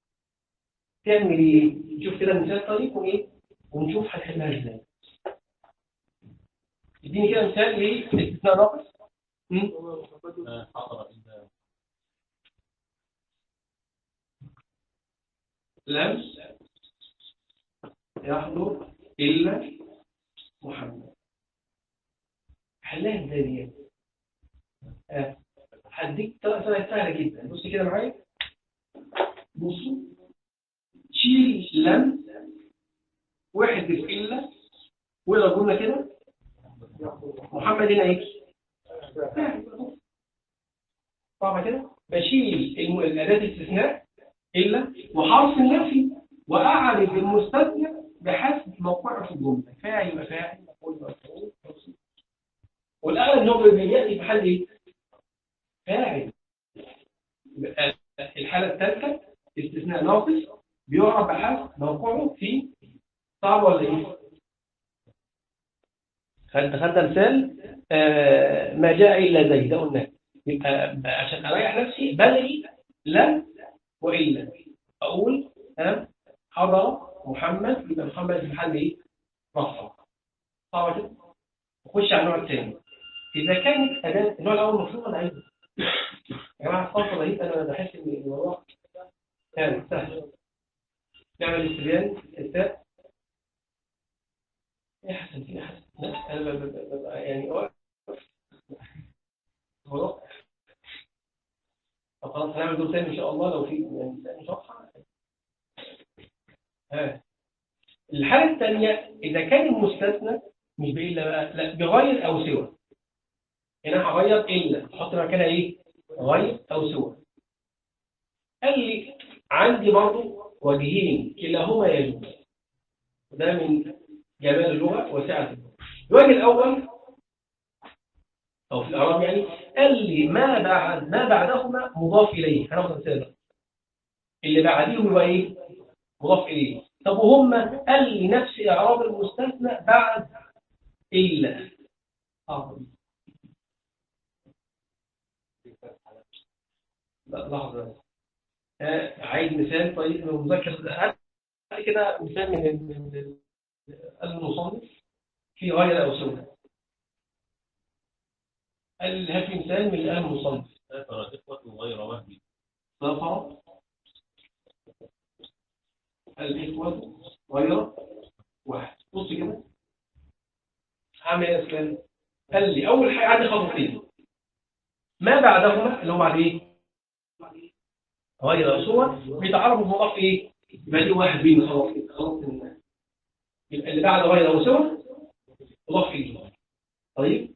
تعمل ايه نشوف كده المثال طريق وايه ونشوف هنحلها ازاي اديني كده مثال لاستثناء ناقص مم؟ آه، حضر عند لم يحضر إلا محمد حلها ازاي دي؟ آه، هديك طريقة طريقة سهلة جدا بص كده معايا بصوا شيل لم واحد إلا وإذا قلنا كده محمد هنا يجي طبعا كده بشيل الم- الأداة الاستثناء إلا وحرف النفي وأعرف المستثنى بحسب موقعه في الجملة فاعل يبقى فاعل مفعول يبقى مفعول منصوب. والأغلب إن هو بيأتي بحل إيه؟ فاعل يبقى الحالة الثالثة استثناء ناقص بيعرف بحسب موقعه في صعب ولا إيه؟ خدت خدت مثال آه، ما جاء إلا زي ده قلنا يبقى عشان أريح نفسي بلغي لا وإلا أقول ها حضر محمد يبقى محمد في محل إيه؟ رفع صعب كده نخش على النوع الثاني إذا كانت أداة النوع الأول المفروض أنا عايزه يا جماعة الصفة رهيب أنا بحس إن الموضوع كان سهل نعمل استبيان التاء يا حسن يا حسن لا أنا ب- ب- ب- ب- يعني أوقف خلاص طب خلاص هنعمل دور تاني ان شاء الله لو في يعني تاني صفحه ها الحاله الثانيه اذا كان المستثنى مش بالا بقى لا بغير او سوى هنا هغير الا احط مكانها ايه غير او سوى قال لي عندي برضو وجهين كلاهما يجوز وده من جمال اللغه وسعه اللغه الوجه الاول او في الاعراب يعني قال لي ما بعد ما بعدهما مضاف اليه هناخد مثال بقى. اللي بعديهم يبقى ايه مضاف اليه طب وهم قال لي نفس اعراب المستثنى بعد الا اه لا لحظه آه، عايز مثال طيب من المذكر هات كده مثال من من من المصنف في غير او سنه قال هات لي مثال من الآن المصنف سافر إخوة غير وهم سافر الإخوة غير واحد بص كده هعمل ايه يا اسلام قال لي أول حاجة عندي خطوتين ما بعدهما اللي هو بعد إيه غير صور بيتعرف المضاف إيه يبقى دي واحد بين خلاص كده خلاص يبقى اللي بعد غير صور مضاف إليه طيب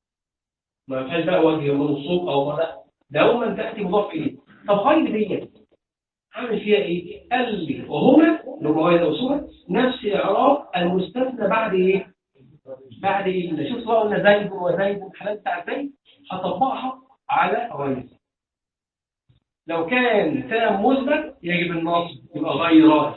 ما فيهاش بقى وجه منصوب او لا دوما تاتي مضاف اليه طب غير ديت عامل فيها ايه قال لي وهما اللي هو غير موصوله نفس اعراب المستثنى بعد ايه بعد ايه شوف بقى قلنا زيد وزيد الحالات بتاعت زيد هطبقها على غير لو كان تام مثبت يجب النصب يبقى غير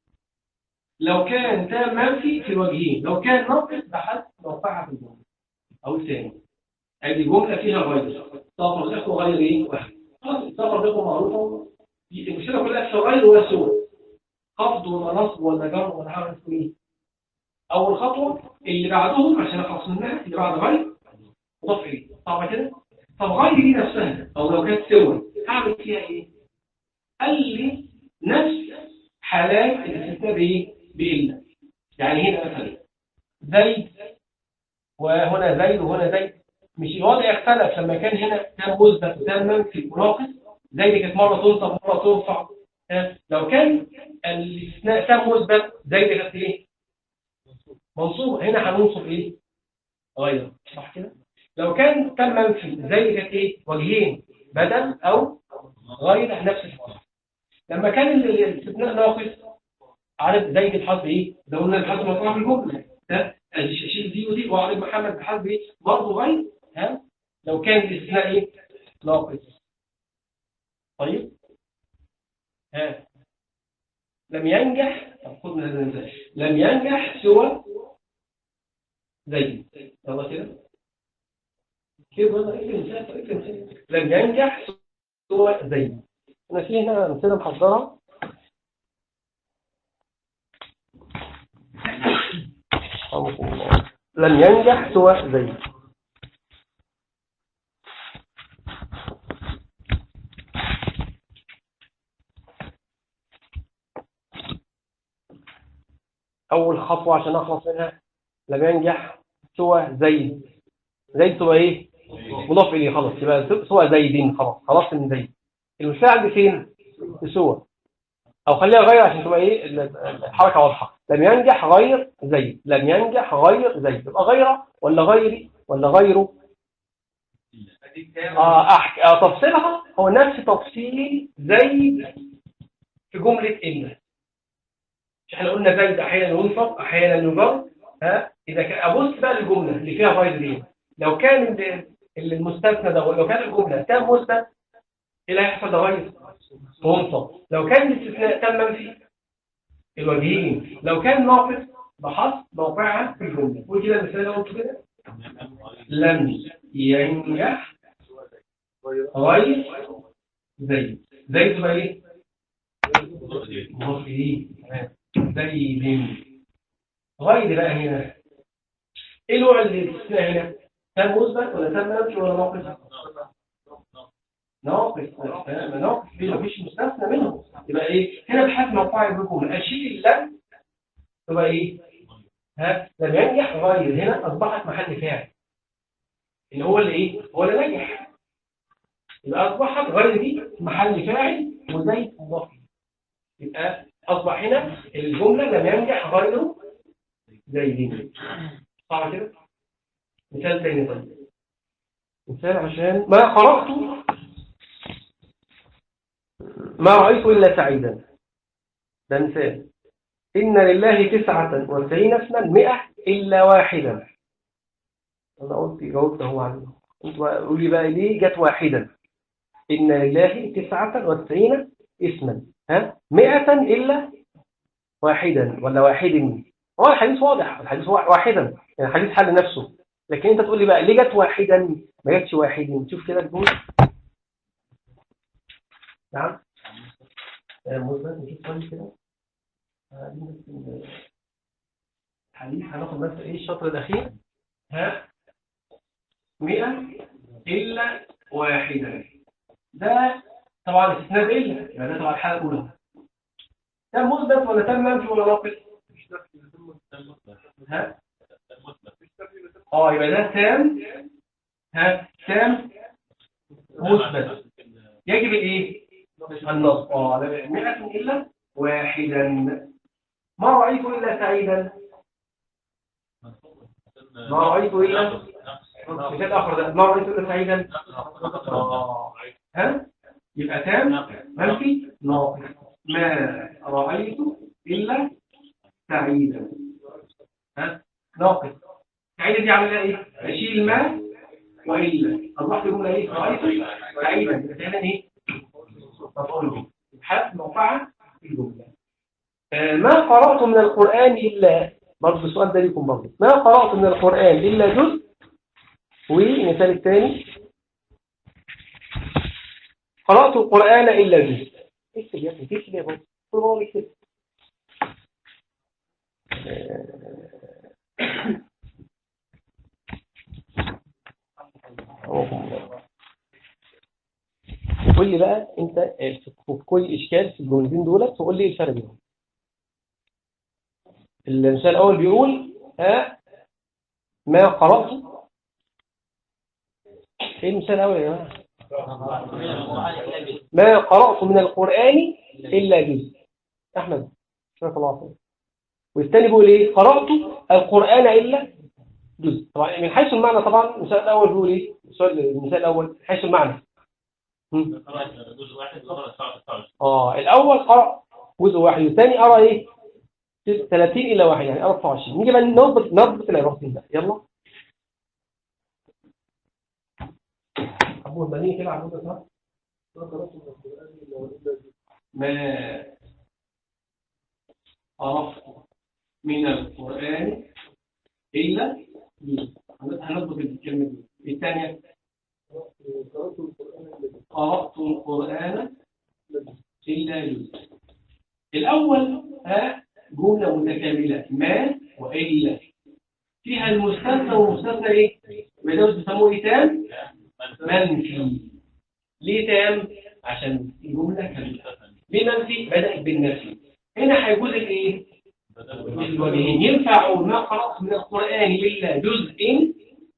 لو كان تام منفي في الوجهين لو كان ناقص بحث موقعها في الجمله او الثاني ادي جمله فيها غير طب الاخوه غير ايه واحد خلاص الطبقه دي معروفه المشكله كلها في غير ولا سوى خفض ولا نصب ولا جر ولا حاجه اسمه ايه اول خطوه اللي بعدهم عشان اخلص منها اللي بعد غير مضاف اليه طبعا كده طب غير دي نفسها او لو كانت سوى هعمل فيها ايه قال لي نفس حالات الاستثناء بايه بإلا يعني هنا مثلا زيد وهنا زيد وهنا زيد مش الوضع يختلف لما كان هنا كان مثبت وكان منفي مناقص زي دي كانت مره تنصب مره ترفع ها؟ لو كان الاستثناء كان مثبت زي دي كانت ايه منصوب هنا هننصب ايه غير صح كده لو كان كان منفي زي دي كانت ايه وجهين بدل او غير نفس الحرف لما كان ال- الاستثناء ناقص عارف زي الحرف ايه ده قلنا الحرف مطلع في الجمله ها اشيل دي ودي واعرف محمد بحرف ايه برضه غير ها لو كان الاستثناء ايه ناقص طيب ها لم ينجح طب خد من هذا المثال لم ينجح سوى زيد يلا كده كده بقى ايه المثال ايه المثال لم ينجح سوى زيد انا في هنا امثله محضره لم ينجح سوى زيد أول خطوة عشان أخلص منها لم ينجح سوى زيد زيد سوى إيه؟ مضاف إليه خلاص يبقى سوى زيدين خلاص خلاص من زيد المشكلة عندي فين؟ في سوى أو خليها غير عشان تبقى إيه الحركة واضحة لم ينجح غير زيد لم ينجح غير زيد يبقى غيره ولا غيري ولا غيره آه أحكي آه تفصيلها هو نفس تفصيل زيد في جملة إن مش احنا قلنا زيد أحيانا ينصب أحيانا يجر ها إذا كان أبص بقى الجملة اللي فيها غير دي لو كان ال- المستثنى ده لو كان الجملة كان مستثنى إيه اللي هيحصل ده غير منصب لو كان الاستثناء كان منفي الوجهين لو كان ناقص بحط موقعها في الجملة قول كده المثال اللي قلته كده لم ينجح غير زيد زيد تبقى ايه؟ مصري زيد غير بقى هنا ايه نوع الاستثناء هنا؟ تم مثبت ولا تم منفي ولا ناقص؟ ناقص ما ناقص ليه مفيش مستثنى منه يبقى ايه؟ هنا بحث موقع الجمله اشيل اللم تبقى ايه؟ ها لم ينجح غير هنا اصبحت محل فاعل اللي هو اللي ايه؟ هو اللي نجح يبقى اصبحت غير دي محل فاعل وزي مضاف يبقى اصبح هنا الجمله لم ينجح غيره زي دي صح كده؟ مثال تاني طيب مثال عشان ما قرأت ما رأيت إلا سعيدا ده مثال إن لله تسعة وتسعين اسما مئة إلا واحدا أنا قلت جاوبت هو عنه قول لي بقى ليه جت واحدا إن لله تسعة وتسعين اسما ها مئة إلا واحدا ولا واحد هو الحديث واضح الحديث واحدا يعني الحديث حل نفسه لكن انت تقول لي بقى ليه جت واحدا ما جتش واحد شوف كده الجمله نعم مثبت نشوف كويس كده الحديث هناخد بس ايه الشطر الاخير ها 100 الا واحدا ده طبعا استثناء الا يبقى ده طبعا الحاله الاولى تم مثبت ولا تم منفي ولا ناقص ها اه يبقى ده تام ها تام مثبت يجب الايه النصب اه لا 100 الا واحدا ما رايت الا سعيدا ما رايت الا مثال اخر ده ما رايت الا سعيدا آه. ها يبقى تام منفي ناقص ما رايت الا سعيدا ها ناقص سعيدا دي عامله ايه اشيل ما والا اصبحت جمله ايه رايت سعيدا سعيدا ايه مفعول به حذف موقعها في الجمله آه، ما قرات من القران الا برضه السؤال ده ليكم برضه ما قرات من القران الا جزء والمثال الثاني قرات القران الا جزء اكتب يا ابني اكتب يا بابا طول ما هو يكتب قول لي بقى انت في كل اشكال في الجملتين دولت تقول لي ايه الفرق بينهم المثال الاول بيقول ها ما قرات ايه المثال الاول يا جماعه ما قرات من القران الا جزء احمد شكرا الله خير والثاني بيقول ايه قرات القران الا جزء طبعا من حيث المعنى طبعا المثال الاول بيقول ايه السؤال المثال الاول من حيث المعنى هم؟ جزء واحد ظهر الساعة اه الاول قرأ جزء واحد والثاني قرأ ايه 30 الى واحد يعني قرأ 29 نيجي بقى نضبط نضبط العراقين بقى يلا ابو البنين كده عبود صح ما عرفت من القرآن إلا هنضبط الكلمة دي الثانية قرأت القرآن إلا جزء الأول ها جملة متكاملة ما وإلا فيها المستثنى والمستثنى ايه وده بيسموه ايه تام منفي ليه تام عشان الجمله كامله ليه منفي بدات بالنفي هنا هيجوز الايه الوجهين ينفع ما قرات من القران الا جزء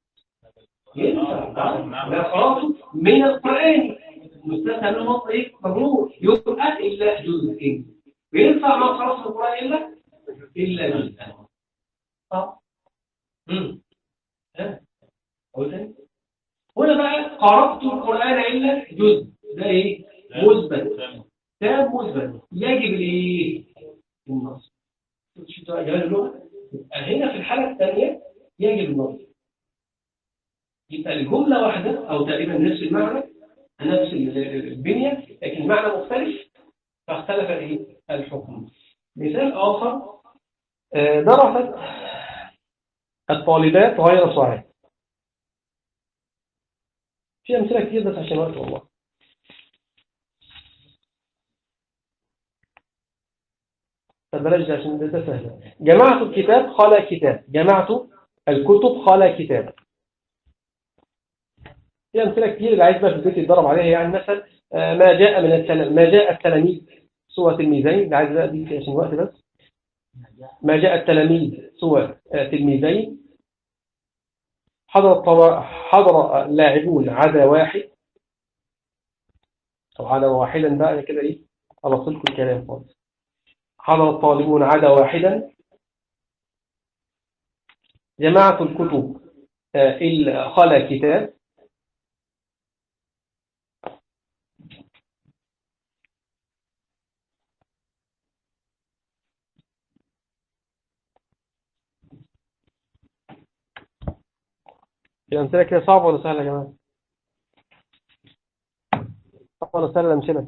ينفع ما قراته من القران مستثنى منه ايه مجرور يبقى الا جزء ينفع ما قرات من القران الا الا جزء اه امم ها أقول تاني؟ هنا بقى قرأت القرآن إلا جزء ده إيه؟ مثبت تام مثبت يجب الإيه؟ النص شو ده جمال اللغة؟ يبقى هنا في الحالة الثانية يجب النص يبقى الجملة واحدة أو تقريبا نفس المعنى نفس البنية لكن معنى مختلف فاختلف الإيه؟ الحكم مثال آخر آه، درست الطالبات غير صحيح في أمثلة كتير بس عشان وقت والله فبلاش عشان ده سهل جمعت الكتاب خلا كتاب جمعت الكتب خلا كتاب في أمثلة كتير اللي عايز بقى في البيت يتدرب عليها يعني مثلا آه، ما جاء من التلاميذ ما جاء التلاميذ سورة الميزين اللي عايز بقى دي عشان وقت بس ما جاء التلاميذ سورة تلميذين حضر الطوا... حضر اللاعبون عدا واحد أو عدا واحدا بقى أنا كده إيه أبصلكم الكلام خالص حضر الطالبون عدا واحدا جماعة الكتب آه، إلا خلا كتاب الأمثلة كده صعبة ولا سهلة يا جماعة؟ صعبة ولا سهلة الأمثلة؟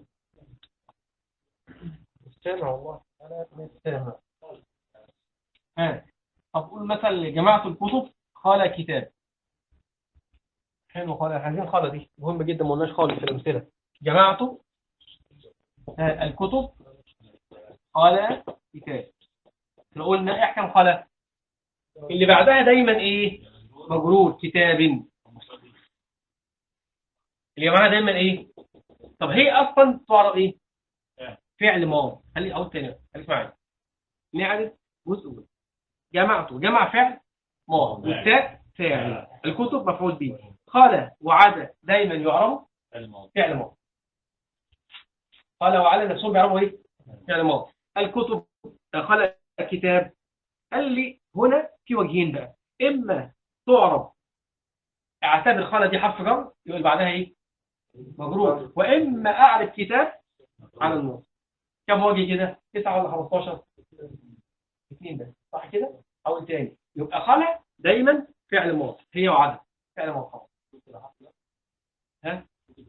مش سامع والله أنا مش سامع ها طب قول مثلا جماعة الكتب خالة كتاب حلو خالة عايزين خالة دي مهمة جدا ما قلناش خالص في الأمثلة جماعة آه، الكتب خالة كتاب لو قلنا إيه أحكام خالة اللي بعدها دايما إيه مجرور كتاب اللي معاها دايما ايه طب هي اصلا تعرف ايه فعل ماضي خلي اقول تاني خليك معايا نعرف جزء جزء جمعته جمع فعل ماضي والتاء فاعل الكتب مفعول به قال وعد دايما يعرف فعل ماضي قال وعلى نفسهم بيعرفوا ايه فعل ماضي الكتب قال كتاب قال لي هنا في وجهين بقى اما تعرف اعتبر خالة دي حرف جر يقول بعدها ايه مجرور واما اعرف كتاب على النص كم وجه كده 9 ولا 15 اثنين بس صح كده او الثاني يبقى خالة دايما فعل ماضي هي وعدم فعل ماضي خلاص ها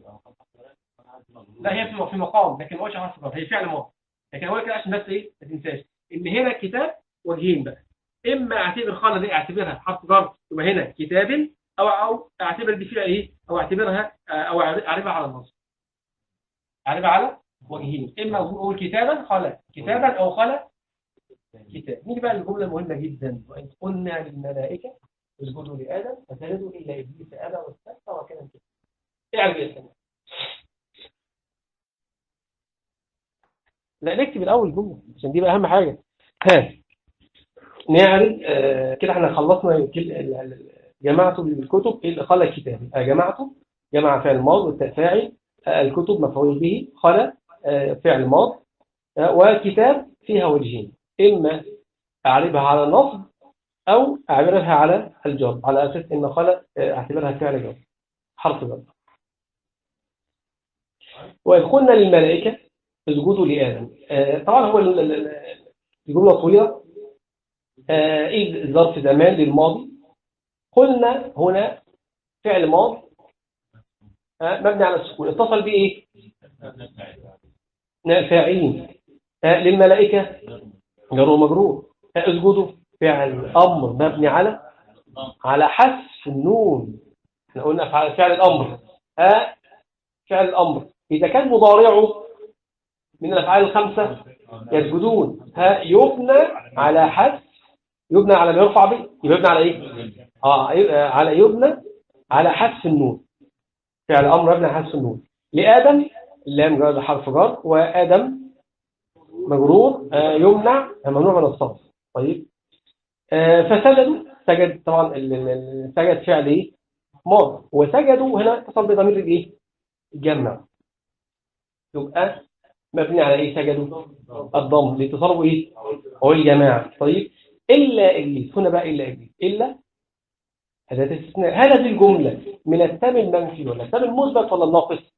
لا هي في في مقام لكن ما هوش حرف جر هي فعل ماضي لكن هو كده عشان بس ايه ما تنساش ان هنا الكتاب وجهين بقى اما اعتبر خالة دي اعتبرها حرف جر يبقى هنا كتاب او او اعتبر دي فيها ايه او اعتبرها او اعربها على النص اعربها على وجهين اما اقول كتابا خلا كتابا او خلا كتاب نيجي بقى للجمله المهمه جدا وان قلنا للملائكه اسجدوا لادم فسجدوا الا ابليس ابى واستكبر وكان كده اعرف يا سلام لا نكتب الاول الجمله عشان دي بقى اهم حاجه ها نعرف آه كده احنا خلصنا جماعة الكتب اللي خلى الكتاب آه جماعته جمع فعل ماض والتفاعل آه الكتب مفعول به خلى آه فعل ماض آه وكتاب فيها وجهين إما أعربها على النصب أو أعربها على الجر على أساس إن خلى آه أعتبرها فعل جر حرف جر وإذ قلنا للملائكة اسجدوا لآدم آه طبعا هو الجملة طويلة آه إذ ظرف زمان للماضي قلنا هنا فعل ماضي آه مبني على السكون اتصل بإيه فاعلين آه للملائكة جر ومجرور آه اسجدوا فعل أمر مبني على على حذف النون احنا قلنا فعل الأمر آه فعل الأمر إذا كان مضارعه من الأفعال الخمسة يسجدون ها يبنى على حذف يبنى على ما يرفع به يبقى يبنى على ايه اه يبقى على يبنى على حذف النون فعل امر يبنى على حذف النون لادم اللام جواب حرف جر وادم مجرور آه يمنع ممنوع من الصرف طيب آه فسجدوا سجد طبعا ال- ال- ال- سجد فعل ايه ماضي وسجدوا هنا اتصل بضمير الايه الجمع يبقى مبني على ايه سجدوا الضم لاتصاله ايه هو الجماعه طيب الا ابليس هنا بقى الا ابليس الا هذا استثناء هل هذه الجمله من التام المنفي ولا التام المثبت ولا الناقص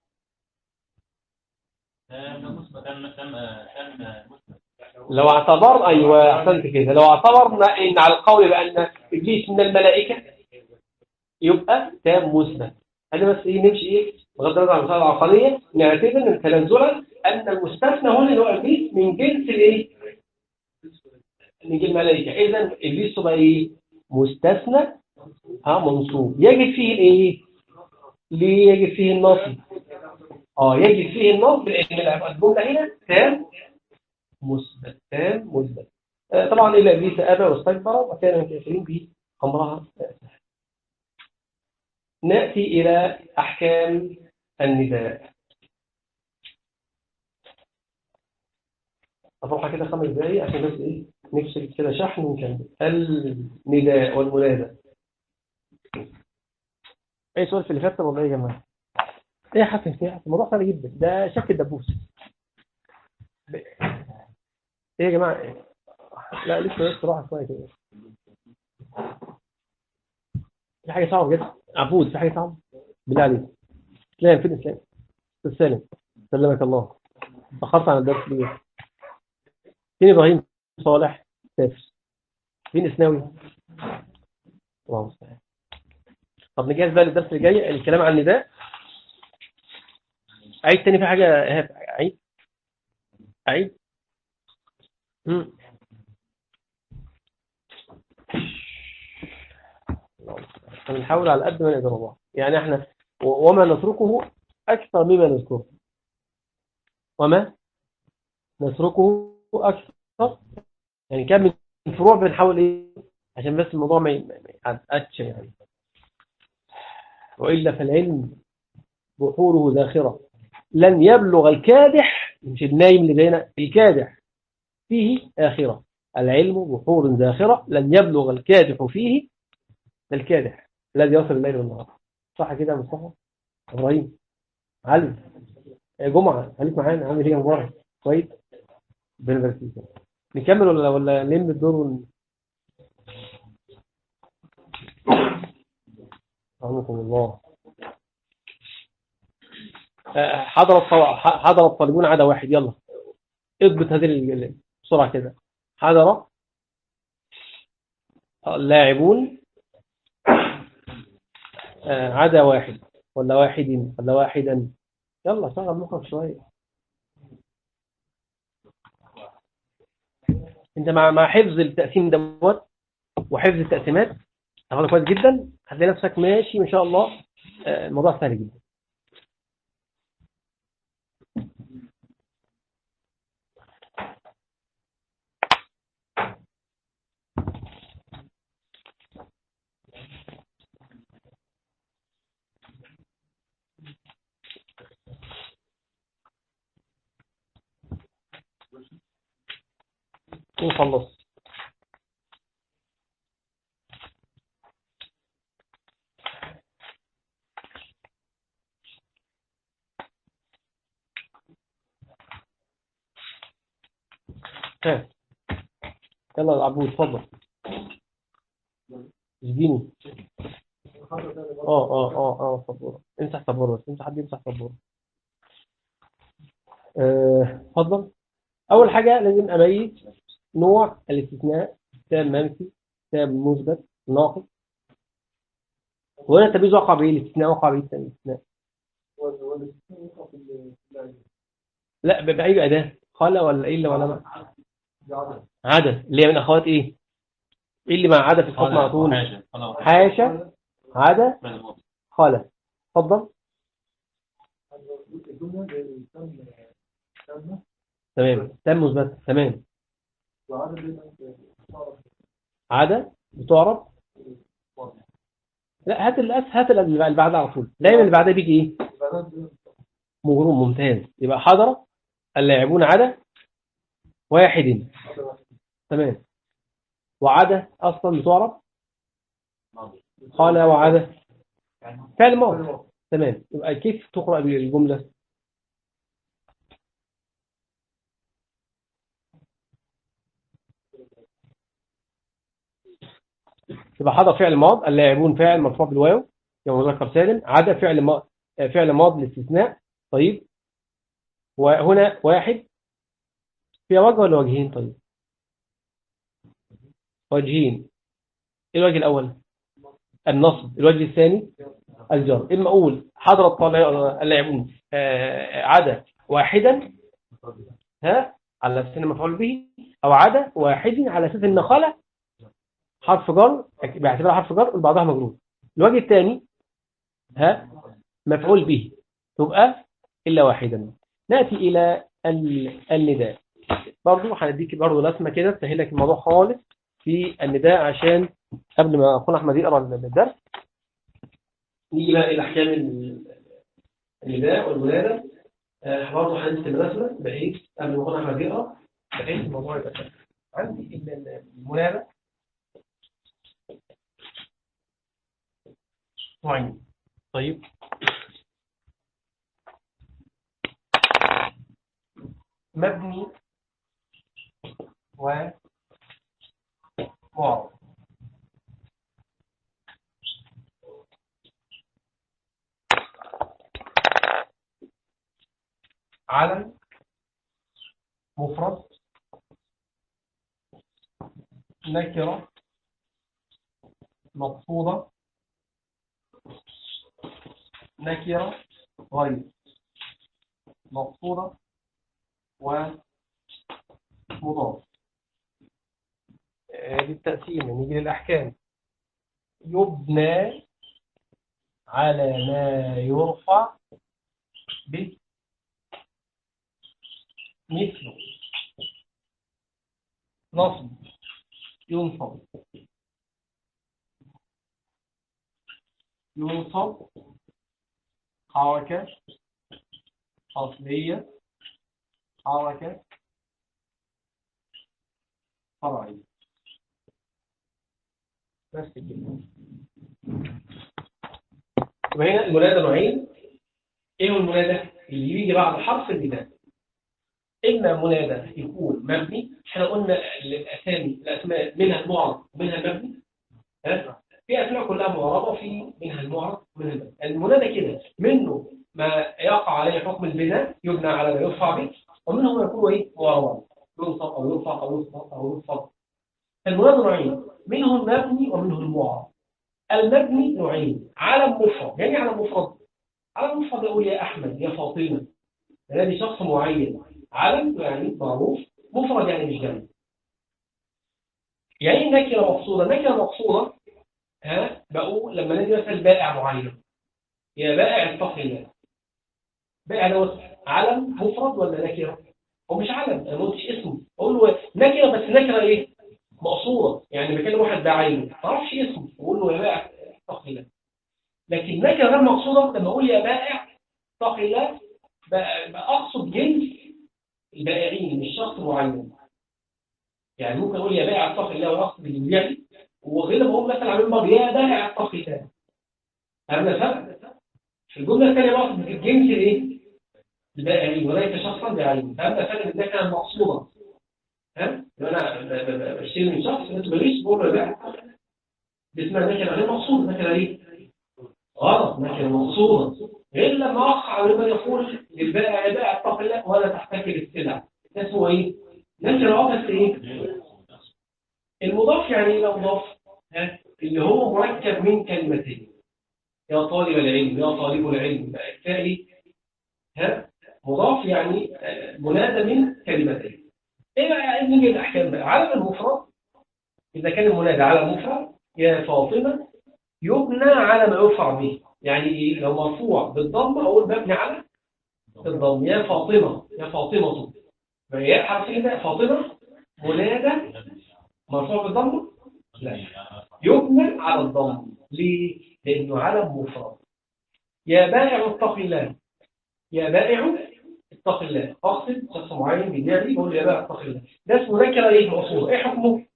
تم مثبت تم تم تم مثبت لو اعتبر ايوه احسنت كده لو اعتبرنا ان على القول بان ابليس من الملائكه يبقى تام مثبت انا بس ايه نمشي ايه بغض النظر عن المساله العقليه نعتبر من تنزلا ان المستثنى هنا اللي هو ابليس من جنس الايه من جنس الملائكه اذا ابليس تبقى ايه مستثنى ها منصوب يجب فيه الايه ليه يجب فيه النصب اه يجب فيه النصب لان الجمله هنا تام مثبت تام مثبت آه، طبعا إلا إبليس أبى واستكبر وكان من الكافرين به أمرها سهل. نأتي إلى أحكام النداء أروح كده خمس دقايق عشان بس إيه نفصل كده شحن ونكمل النداء والمنادى أي سؤال في اللي فات ولا إيه يا جماعة؟ إيه يا حسن إيه يا حسن؟ الموضوع سهل جدا ده شك الدبوس ايه يا جماعه لا لسه لسه راح شويه كده في حاجه صعبه جدا عبود في حاجه صعبه بالله عليك اسلام فين اسلام استاذ سالم سلمك الله تاخرت عن الدرس ليه فين ابراهيم صالح سافر فين اسناوي الله المستعان طب نجهز بقى للدرس اللي جاي الكلام عن النداء عيد تاني في حاجه ايهاب عيد عيد مم. هنحاول على قد ما نقدر والله يعني احنا و- وما نتركه اكثر مما نذكره وما نتركه اكثر يعني كم من فروع بنحاول ايه عشان بس الموضوع ما ي- ما يعقدش يعني والا فالعلم بحوره ذاخره لن يبلغ الكادح مش النايم اللي بينا الكادح فيه آخرة العلم بحور ذاخرة لن يبلغ الكادح فيه الكادح الذي يصل الليل والنهار صح كده يا مصطفى ابراهيم علي يا جمعة خليك معانا عامل ايه يا مبارك كويس ربنا يبارك فيك نكمل ولا ولا نلم الدور ون... رحمكم الله آه، حضر الطل- حضر الطالبون عدا واحد يلا اضبط هذه ال- بسرعة كده حضر اللاعبون آه، عدا واحد ولا واحد ولا واحدا يلا شغل مخك شوية انت مع مع حفظ التقسيم دوت وحفظ التقسيمات هذا كويس جدا هتلاقي نفسك ماشي ما شاء الله آه، الموضوع سهل جدا نخلص ها يلا يا عبود اتفضل اديني اه اه اه اه سبورة امسح سبورة بس امسح حد يمسح سبورة آه، اتفضل اول حاجة لازم اميز نوع الاستثناء تام منفي تام مثبت ناقص وهنا التمييز وقع بايه الاستثناء وقع بايه التاني الاستثناء لا ب- بأي أداة خلا ولا إلا ولا ما عدد اللي هي من أخوات إيه إيه اللي مع عدد في الحكم على طول حاجة خلاص حاشا عدد بعد الموت. خلا اتفضل تمام تم مثبت تمام عدا بتعرب لا هات الأس هات اللي بعدها على طول دايما اللي بعدها بيجي ايه مغروم ممتاز يبقى حضر اللاعبون عدا واحد تمام وعدا اصلا بتعرب قال وعدا فعل ماضي تمام يبقى كيف تقرأ الجملة يبقى حضر فعل ماض اللاعبون فاعل مرفوع بالواو يوم مذكر سالم عدا فعل ماض فعل ماض للاستثناء طيب وهنا واحد فيها وجه ولا وجهين طيب وجهين ايه الوجه الاول النصب الوجه الثاني الجر اما اقول حضر الطالع اللاعبون آه، عدا واحدا ها على اساس انه مفعول به او عدا واحد على اساس ان خلا حرف جر باعتبارها حرف جر بعضها مجرور الوجه الثاني ها مفعول به تبقى الا واحدا ناتي الى ال- النداء برضو هنديك برضو لسمه كده تسهل لك الموضوع خالص في النداء عشان قبل ما اخونا احمد يقرا الدرس نيجي بقى الى احكام ال- النداء والولاده آه، برضه هندي الرسمه بحيث قبل ما اخونا احمد يقرا بحيث الموضوع يبقى سهل. عندي ال- ال- المنادى نوعين طيب مبني و معرض علم مفرد نكرة مقصودة نكرة غير مقصودة ومضاف دي التقسيم نيجي للأحكام يبنى على ما يرفع به مثله نصب ينصب ينصب حركة أصلية حركة فرعية بس كده يبقى هنا المنادى نوعين ايه هو المنادى اللي يجي بعد حرف النداء اما منادى يكون مبني احنا قلنا الاسامي الاسماء منها المعرض ومنها المبني ها في اسماء كلها معربه وفي منها المعرض ومنها المبني المنادى كده منه ما يقع عليه حكم البناء يبنى على ما يرفع به ومنه ما يكون ايه معرض ينصب او يرفع او ينصب او ينصب المنادى نوعين منه المبني ومنه المعرض المبني نوعين علم مفرد يعني علم مفرد علم مفرد يقول يا احمد يا فاطمه هذا شخص معين علم يعني معروف مفرد يعني مش جمع يعني نكره مقصوده نكره مقصوده ها بقول لما نجي مثلا بائع معين يا بائع اتق الله بائع دوت علم مفرد ولا نكره هو مش علم انا ما قلتش اسمه اقول له نكره بس نكره ايه مقصوده يعني بكلم واحد بعينه ما اعرفش اسمه اقول له يا بائع اتق الله لكن نكره غير مقصوده لما اقول يا بائع اتق الله بقى بقى اقصد جنس البائعين مش شخص معين يعني ممكن اقول يا بائع اتق الله واقصد اللي بيبيع لي وغير ما اقول مثلا على المنبر يا بائع اتق الله هذا فرق في الجمله الثانيه بقصد الجنس الايه البائعين وليس شخصا بعينه فهذا فرق ان ده كان مقصودا ها لو انا ب- ب- ب- بشتري من شخص انت ماليش بقول له يا بائع دي اسمها نكره غير مقصوده نكره ايه غلط نكره مقصوده غير لما اقع لمن يقول للبائع يا بائع اتق الله ولا تحتكر السلع ده اسمه ايه نكره اه بس ايه المضاف يعني ايه بقى مضاف ها اللي هو مركب من كلمتين يا طالب العلم يا طالب العلم بقى التالي ها مضاف يعني آه، منادى من كلمتين ايه بقى نيجي الاحكام بقى على المفرد اذا كان المنادى على المفرد يا فاطمه يبنى على ما يرفع به يعني ايه لو مرفوع بالضم اقول مبني على الضم يا فاطمه يا فاطمه يا حرفين بقى فاطمه منادى مرفوع بالضم لا. يبنى على الضم ليه؟ لأنه علم مفرد يا بائع اتق الله يا بائع اتق الله أقصد شخص معين بيبيع لي بقول له يا بائع اتق الله ده اسمه نكرة ايه موصوله ايه حكمه؟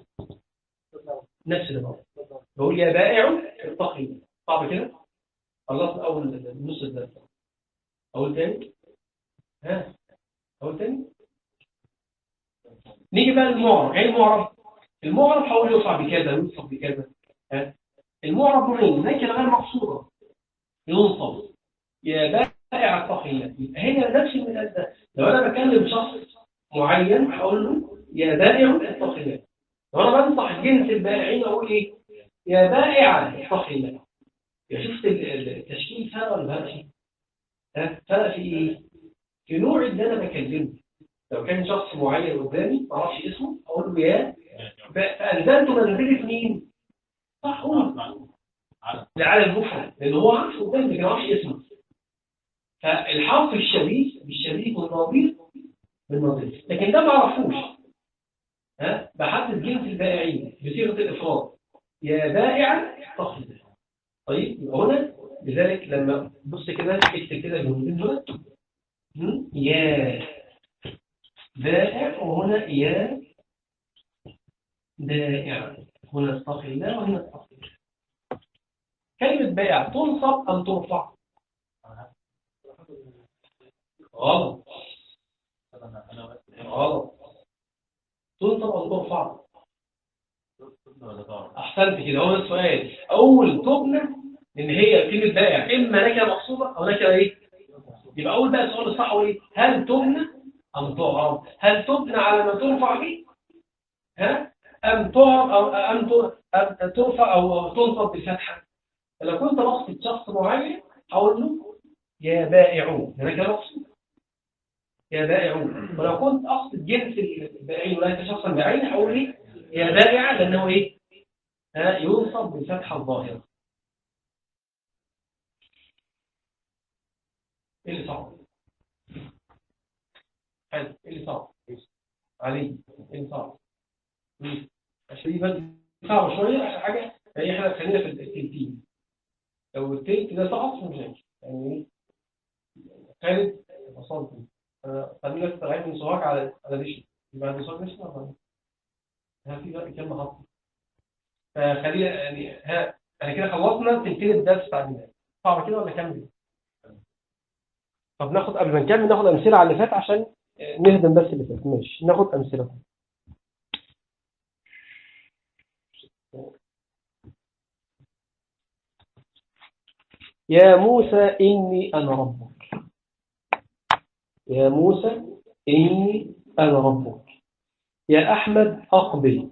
نفس الامر بقول يا بائع اتق الله صعب كده؟ خلصت أول نص الدرس أقول تاني؟ ها؟ أقول تاني؟ نيجي بقى للمعرب ايه المعرب؟ المعرب هقول يوصف بكذا ويوصف بكذا ها؟ المعرب نوعين نكرة غير مقصودة ينصب يا بائع اتق الله يبقى هنا نفس المثال ده لو انا بكلم شخص معين هقول له يا بائع اتق الله لو انا بنصح جنس البائعين اقول ايه يا بائع اتق الله يا شفت ال- ال- التشكيل فرق ولا فرق فيه؟ ها فرق في ايه في نوع اللي انا بكلمه لو كان شخص معين قدامي ما اعرفش اسمه اقول له يا ب- فانزلته منزلة مين صح هو على المفرد لان هو عارف قدامي لكن ما اعرفش اسمه فالحرف الشبيه بالشبيه والنظير بالنظير لكن ده ما اعرفوش ها بحدد جنس البائعين بصيغه الافراد يا بائع تصل طيب يبقى هنا لذلك لما بص كده اكتب كده الجملتين دول هم؟ يا بائع وهنا يا بائع هنا استغفر الله وهنا استغفر الله كلمة بائع تنصب أم ترفع؟ غلط غلط تنصب أم ترفع؟ أحسنت كده هو ده السؤال أول تبنى إن هي كلمة بائع إما نكرة مقصودة أو نكرة إيه؟ يبقى أول بقى السؤال الصح هو إيه؟ هل تبنى أم تعرب؟ هل تبنى على ما ترفع به؟ ها؟ أم تعرب أو أم ت- أم ترفع أو تنصب بالفتحة؟ لو كنت بقصد شخص معين أقول له يا بائعون هنا كده مقصود يا بائعون ولو كنت أقصد جنس البائعين وليس شخصا بعينه أقول إيه يا بائع لأنه إيه ها ينصب بالفتحة الظاهرة إيه اللي صعب حلو إيه اللي صعب علي إيه اللي صعب مم. عشان يبقى صعب شوية عشان حاجة هي احنا خلينا في التلتين لو التلت ده سقط مش هيمشي يعني ايه خالد وصلت آه، خلينا نستغير من سواك على على ديش يبقى عند سواك مش ولا ها في بقى كام محطة فخلينا يعني ها احنا كده خلصنا تلتين الدرس بتاع البناء صعب كده ولا كمل طب ناخد قبل ما نكمل ناخد امثله على اللي فات عشان آه، نهدم بس اللي فات ماشي ناخد امثله يا موسى إني أنا ربك يا موسى إني أنا ربك يا أحمد أقبل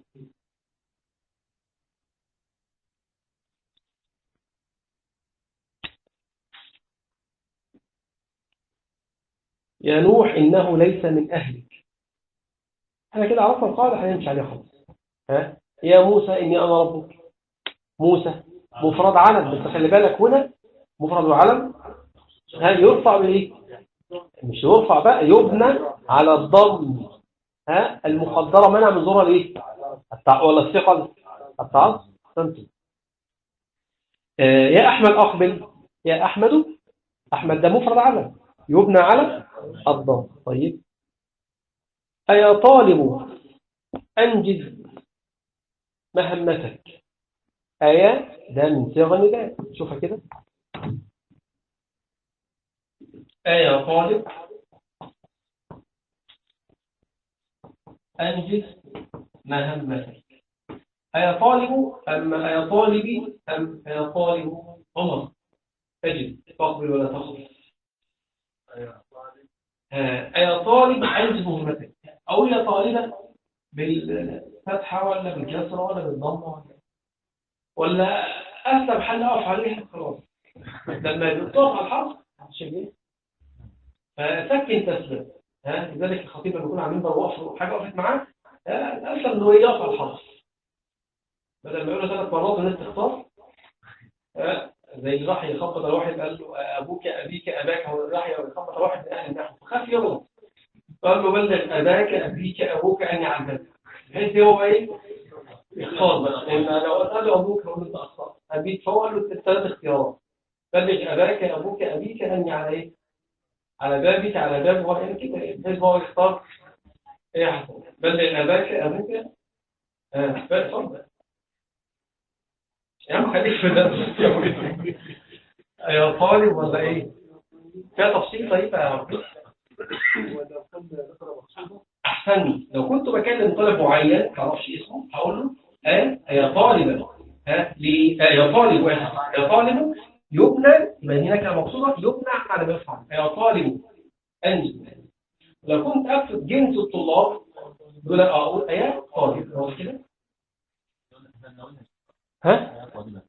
يا نوح إنه ليس من أهلك احنا كده عرفنا القاعدة هنمشي عليها خلاص ها يا موسى إني أنا ربك موسى مفرد علم بس خلي بالك هنا مفرد وعلم ها يرفع بايه مش يرفع بقى يبنى على الضم ها المقدره منع من ظهورها الايه التع... ولا الثقل التعظ أحسنت. آه يا احمد اقبل يا احمد احمد ده مفرد علم يبنى على الضم طيب ايا طالب انجز مهمتك ايا ده من صيغ النداء شوفها كده آية طالب أنجز مهمتك أيا طالب أم أيا طالبي أم أيا طالب عمر تجد تقبل ولا تخف آه، أيا طالب أنجز مهمتك أو يا طالبة بالفتحة ولا بالكسرة ولا بالضمة ولا ولا أسلم حل أقف عليها خلاص لما تقف على الحرف هتشجع فسكن تسلم ها لذلك الخطيب لما يكون عاملين بروح حاجه وقفت معاه ها، الاسلم انه يقف على الحرف بدل ما يقول له ثلاث مرات الناس تختار ها، زي اللي راح يخبط على واحد قال له ابوك ابيك اباك هو راح يخبط على واحد من اهل النحو فخاف يغلط قال له بلغ اباك ابيك ابوك اني علمتك بحيث هو ايه اختار بقى لان لو قال له ابوك هقول له انت اخطات ابيك فهو قال له ثلاث اختيارات بلغ اباك ابوك ابيك اني على ايه؟ على بابك على باب هو يعني كده بحيث هو يختار ايه يا حسن بلغ اباك ابوك اه بقى اتفضل يا عم خليك في ده يا طالب ولا ايه؟ فيها تفصيل طيب يا رب احسن لو كنت بكلم طالب معين ما اعرفش اسمه هقول له ها يا طالب ها ليه آه، يا طالب واحد يا طالب يبنى يبقى هنا كده مقصوده يبنى على ما يفعل يا طالب انت لو كنت اقصد جنس الطلاب دول اقول يا طالب هو كده ها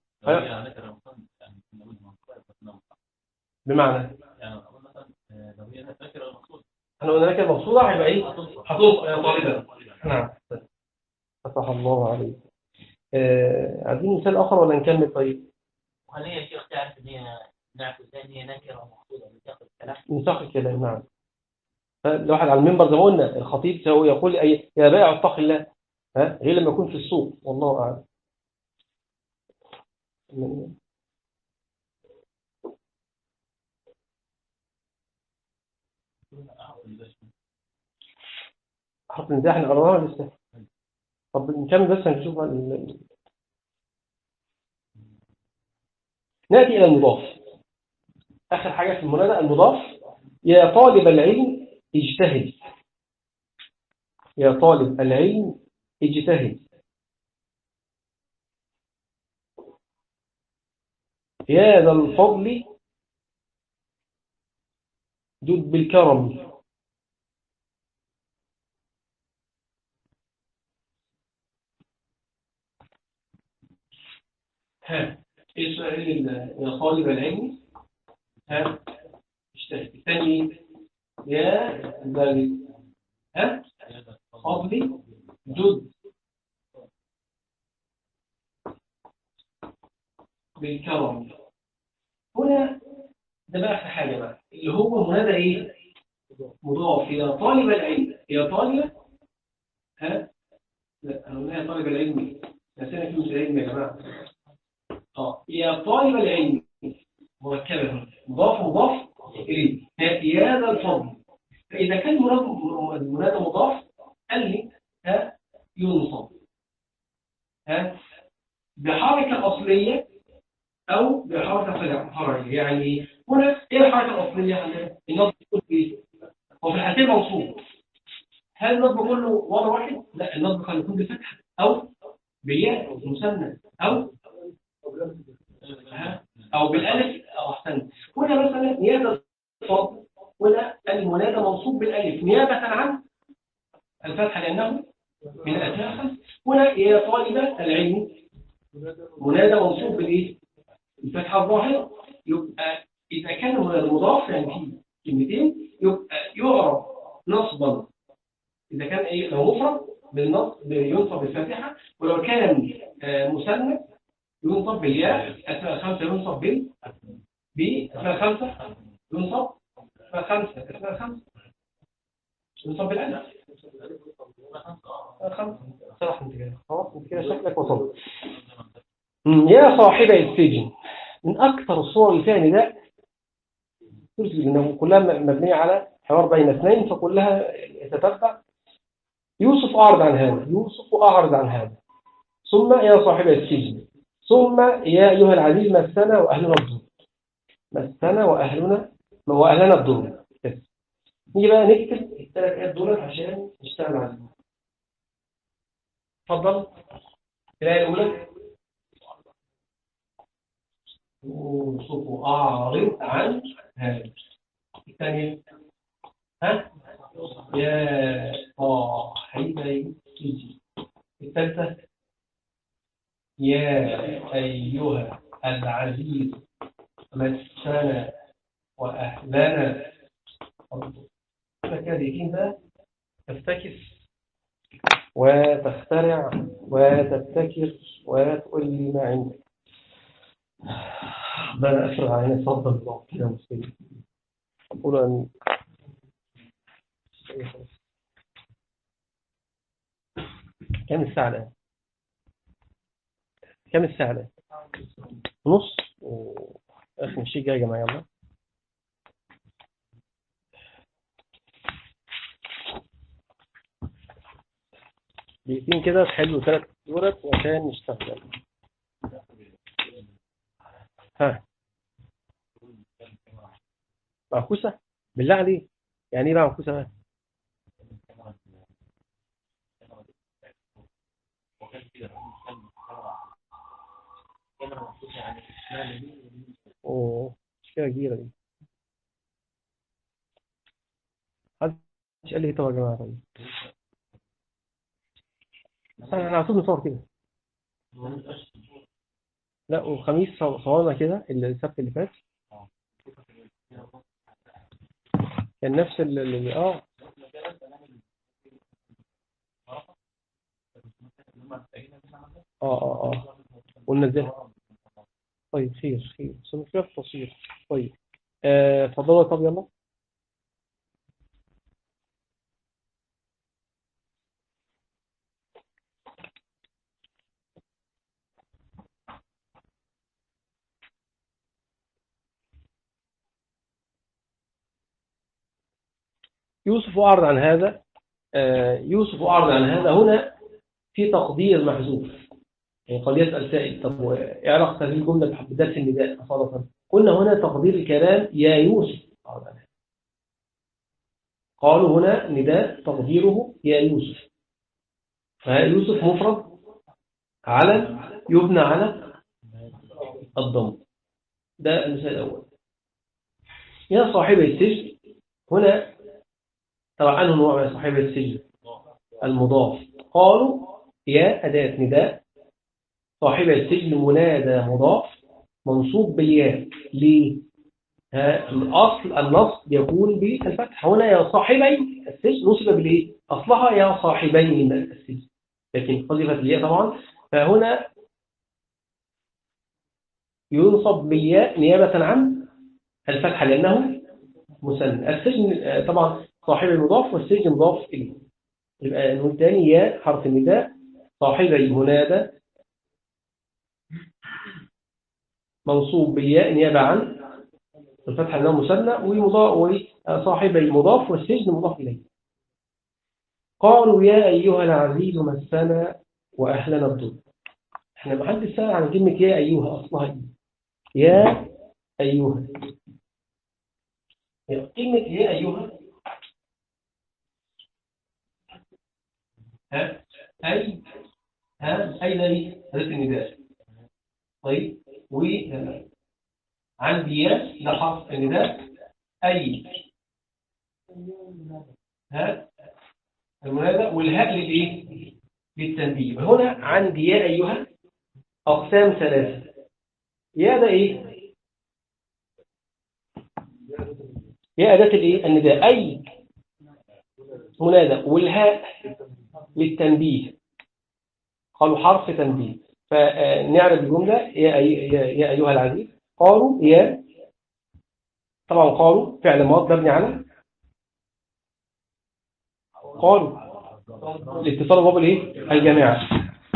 بمعنى لو هي فاكره المقصود انا قلنا لك المقصوده هيبقى ايه هتنصب هتوصل يا طالبا نعم فتح الله عليك آه، عايزين مثال اخر ولا نكمل طيب وهل هي يا شيخ تعرف ان هي نعكس ان هي نكره ومقصوده بتاخذ الكلام نساق الكلام نعم الواحد على المنبر زي ما قلنا الخطيب هو يقول أي يا بائع اتق الله ها غير لما يكون في السوق والله اعلم حرف النزاع احنا قررناها ولا لسه طب نكمل بس هنشوف ال- ناتي الى المضاف اخر حاجه في المنادى المضاف يا طالب العلم اجتهد يا طالب العلم اجتهد يا ذا الفضل جد بالكرم ها ايه سؤال ال- يا طالب العلم ها اجتهد الثاني يا ذا ال- ها فضل جد بالكرم هنا ده بقى في حاجة بقى اللي هو منادى ايه مضاف يا طالب العلم يا طالب ها لا انا قلنا يا طالب العلم نسينا كلمة العلم يا جماعة اه يا طالب العلم مركبة هنا. مضاف مضاف اليه يا ذا الفضل فإذا كان المنادى المنادى مضاف قال لي ها ينصب ها بحركة أصلية أو بحركة فرعية يعني هنا إيه الحركة الأصلية عندنا؟ النصب يكون إيه؟ وفي الحالتين منصوب هل النصب كله وضع واحد؟ لا النصب قد يكون بفتح أو بياء مثنى أو ها؟ أو بالألف أو أحسن هنا مثلا نيابة الفضل هنا المنادى منصوب بالألف نيابة عن الفتحة لأنه من الأساس هنا يا طالب العلم منادى منصوب بالايه الفتحه الظاهره يبقى اذا كان المنادى مضاف يعني في كلمتين يبقى يعرف نصبا اذا كان ايه لو مفرد بالنصب ينصب بالفاتحه ولو كان آه، مثنى ينصب بالياء اسماء خمسه ينصب بال ب اسماء خمسه ينصب اسماء خمسه اسماء خمسه ينصب بالالف خمسه صراحه انت كده خلاص انت كده شكلك وصلت مم، يا صاحبي السجن من أكثر الصور اللي فيها نداء تثبت أنه كلها م- مبنية على حوار بين اثنين فكلها يتتبع يوسف أعرض عن هذا يوسف أعرض عن هذا ثم يا صاحبي السجن ثم يا أيها العزيز مسنا وأهلنا الضر مسنا وأهلنا وأهلنا الضر بس. نيجي بقى نكتب الثلاث آيات دول عشان نشتغل عليهم اتفضل الآية الأولى يوسف أعرض عن هذا الثانية ها يا صاحبي السجن الثالثة يا أيها العزيز مسنا وأهلنا فكذلك بقى تفتكس وتخترع وتبتكر وتقول لي ما عندك ربنا أفرغ علينا صبر الله كده مسلم أقول أن كم الساعة الآن؟ كام الساعة ده نص اخر الشيء جاي يا جماعة يلا دقيقتين كده تحلوا ثلاث دورات عشان نشتغل ها معكوسة بالله عليك يعني ايه معكوسة بقى اوه مشكلة كبيرة دي حد قال لي طب يا جماعة طيب احنا على طول نصور كده لا وخميس صو- صورنا كده السبت اللي فات كان نفس ال ال- اه اه اه اه وننزلها طيب خير خير بس المشكلة في التصوير طيب آه، اتفضلوا طب يلا يوسف أعرض عن هذا آه، يوسف أعرض عن هذا هنا في تقدير محذوف يعني قد يسأل سائل طب ايه علاقة هذه الجملة بدرس النداء أصالة قلنا هنا تقدير الكلام يا يوسف أعرض عن هذا قالوا هنا نداء تقديره يا يوسف فيوسف مفرد على يبنى على الضم ده المثال الأول يا صاحبي السجن هنا طبعا أنه نوع من صاحبي السجن المضاف قالوا يا أداة نداء صاحب السجن منادى مضاف منصوب بالياء ليه؟ ها، الأصل النصب يكون بالفتح هنا يا صاحبي السجن نصب بالايه؟ أصلها يا صاحبي السجن لكن حذفت الياء طبعا فهنا ينصب بالياء نيابة عن الفتحة لأنه مثنى السجن آه، طبعا صاحب المضاف والسجن مضاف إليه يبقى نقول تاني يا حرف النداء صاحبي منادى منصوب بالياء نيابة عن الفتحة لأنه مثنى ومضاف وصاحبي مضاف والسجن مضاف إليه قالوا يا أيها العزيز مسنا وأهلنا الضر احنا ما حد سأل عن كلمة يا أيها أصلها إيه يا أيها كلمة يا أيها ها أي ها أين لي هذا النداء طيب و عندي يا ده حرف النداء أي ها المنادى والهاء للإيه للتنبيه هنا عندي يا أيها أقسام ثلاثة يا ده إيه يا أداة الإيه النداء أي منادى والهاء للتنبيه قالوا حرف تنبيه فنعرف الجملة يا, أي- يا, يا أيها العزيز قالوا يا طبعا قالوا فعل ماض مبني على قالوا الاتصال باب الايه الجماعة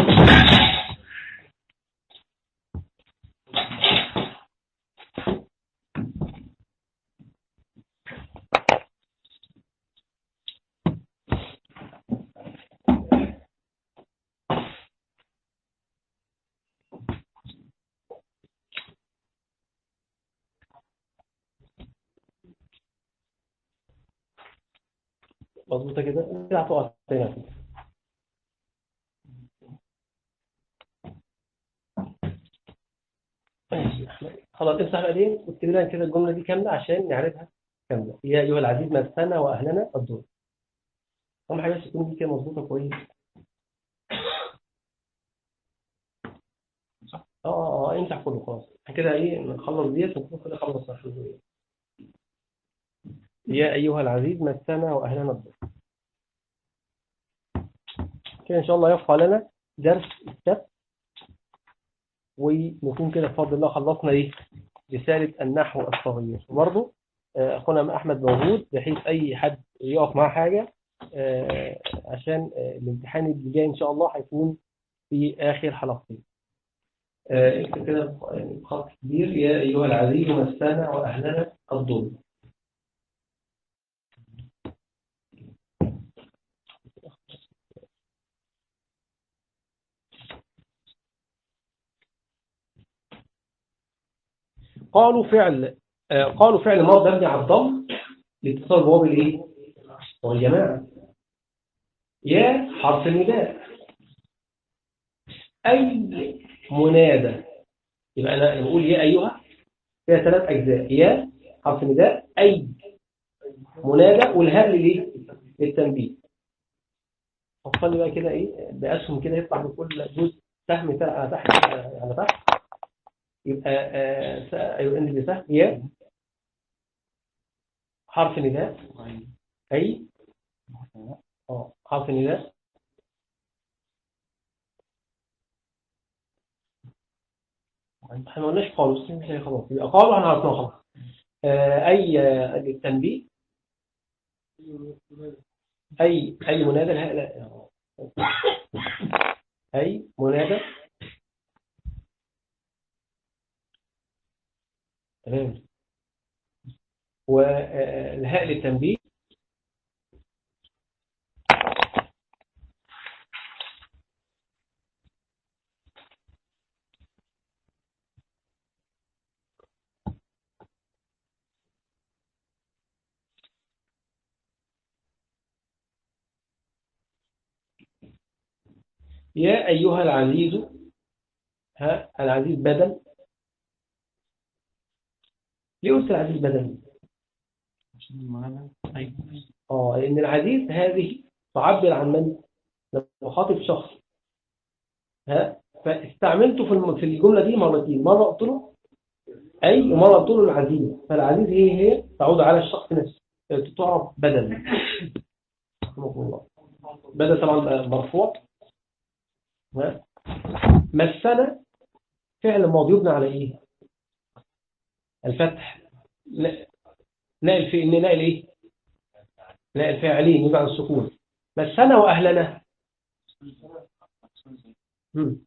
مظبوطة كده كده هتقع تاني كده. ماشي يا أحمد. خلاص امسح بعدين واكتب لنا كده الجملة دي كاملة عشان نعرفها كاملة يا أيها العزيز مسنا وأهلنا الدور أهم حاجة بس تكون دي كده مظبوطة كويس اه اه اه امسح كله خلاص احنا كده ايه نخلص ديت ونكون كده خلصنا الحدود يا أيها العزيز مسنا وأهلنا الضر كده إن شاء الله يبقى لنا درس السبت ونكون كده بفضل الله خلصنا إيه رسالة النحو الصغير وبرضه آه، أخونا أحمد موجود بحيث أي حد يقف معاه حاجة آه، عشان آه، الامتحان اللي جاي إن شاء الله هيكون في آخر حلقتين آه، اكتب كده بخط كبير يا أيها العزيز مسنا وأهلنا الضر قالوا فعل آه، قالوا فعل ماض مبني على الضم لاتصال بواب الايه والجماعه يا حرف نداء اي منادى يبقى انا بقول يا ايها فيها ثلاث اجزاء يا حرف نداء اي منادى والهاء للايه للتنبيه فصلي بقى كده ايه باسهم كده يطلع بكل جزء سهم تحت تحت يعني تحت يبقى آه، س- أيوة عندي بسهم يا حرف نداء أي اه حرف نداء احنا ما قلناش قالوا بس مش خلاص يبقى قالوا احنا عرفناها خلاص آه، أي آه، التنبيه أي أي منادى لا لا أي منادى تمام والهاء للتنبيه يا أيها العزيز ها العزيز بدل ليه قلت العزيز بدل اه لأن العزيز هذه تعبر عن من لما بخاطب شخص ها فاستعملته في الم- في الجملة دي مرتين مرة قلت له أي ومرة قلت له العزيز فالعزيز هي هي تعود على الشخص نفسه تعرف بدل رحمه الله بدل طبعا مرفوع ها؟ مسنا فعل ماضي يبنى على ايه الفتح لا- نائل في ان نائل ايه نائل فاعلين يبقى على السكون مسنا واهلنا مم.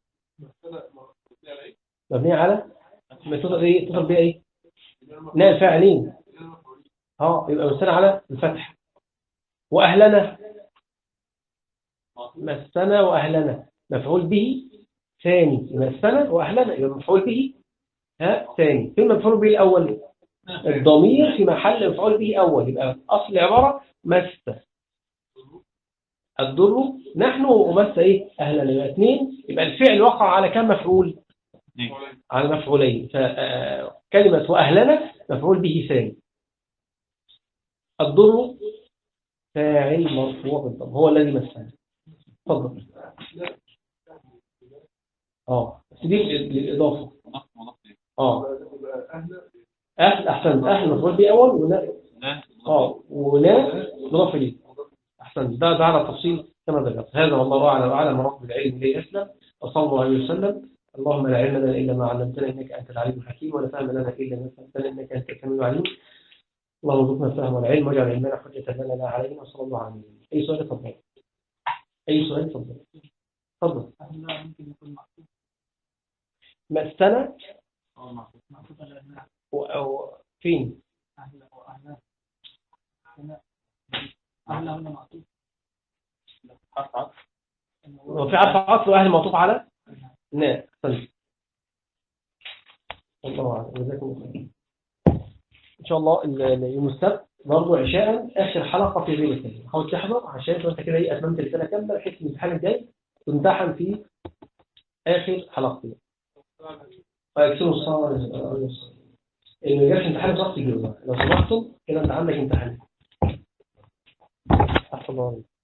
مبني على ما اتصل ايه اتصل بيها ايه نائل فاعلين اه يبقى مسنا على الفتح واهلنا مسنا واهلنا مفعول به ثاني مسنا واهلنا يبقى مفعول به ها ثاني فين مفعول به الاول الضمير في محل مفعول به اول يبقى اصل العباره مس الضر نحن ومس ايه اهلنا يبقى اثنين يبقى الفعل وقع على كم مفعول على مفعولين فكلمه واهلنا مفعول به ثاني الضر فاعل مرفوع بالضم هو الذي مسنا اتفضل اه بس دي لل- للاضافه اه اهل احسنت اهل مفعول به اول ولا اه ولا مضاف اليه احسنت ده ده على تفصيل كما ذكرت هذا والله اعلم واعلم مراتب العلم اليه اسلم وصلى الله عليه وسلم اللهم لا علم لنا الا ما علمتنا انك انت العليم الحكيم ولا فهم لنا الا ما فهمتنا انك انت السميع العليم اللهم ارزقنا الفهم والعلم واجعل علمنا حجة لنا لا علينا وصلى الله عليه وسلم اي سؤال اتفضل اي سؤال اتفضل اتفضل أهلا ممكن يكون معطوف مسنا أو معطوف معطوف على أهلا و- أو فين أهلا وأهلا هنا أهلا هنا معطوف هو في عطف عطف واهل معطوف على لا احسنت الله اعلم جزاكم الله خير ان شاء الله ال- ال- يوم السبت برضه عشاء اخر حلقه في غير الثاني حاول تحضر عشان تبقى انت كده ايه اتممت السنه كامله بحيث ان الامتحان الجاي تمتحن في اخر حلقتين فيكسروا الصلاه اللي ما جابش امتحان ضغط جوه لو سمحتم كده انت عندك امتحان احسن الله عليك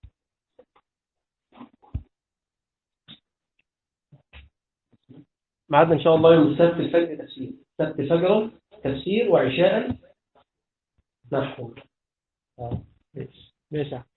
ميعادنا ان شاء الله يوم السبت الفجر تفسير سبت فجرا تفسير وعشاء نحو آه. ماشي ماشي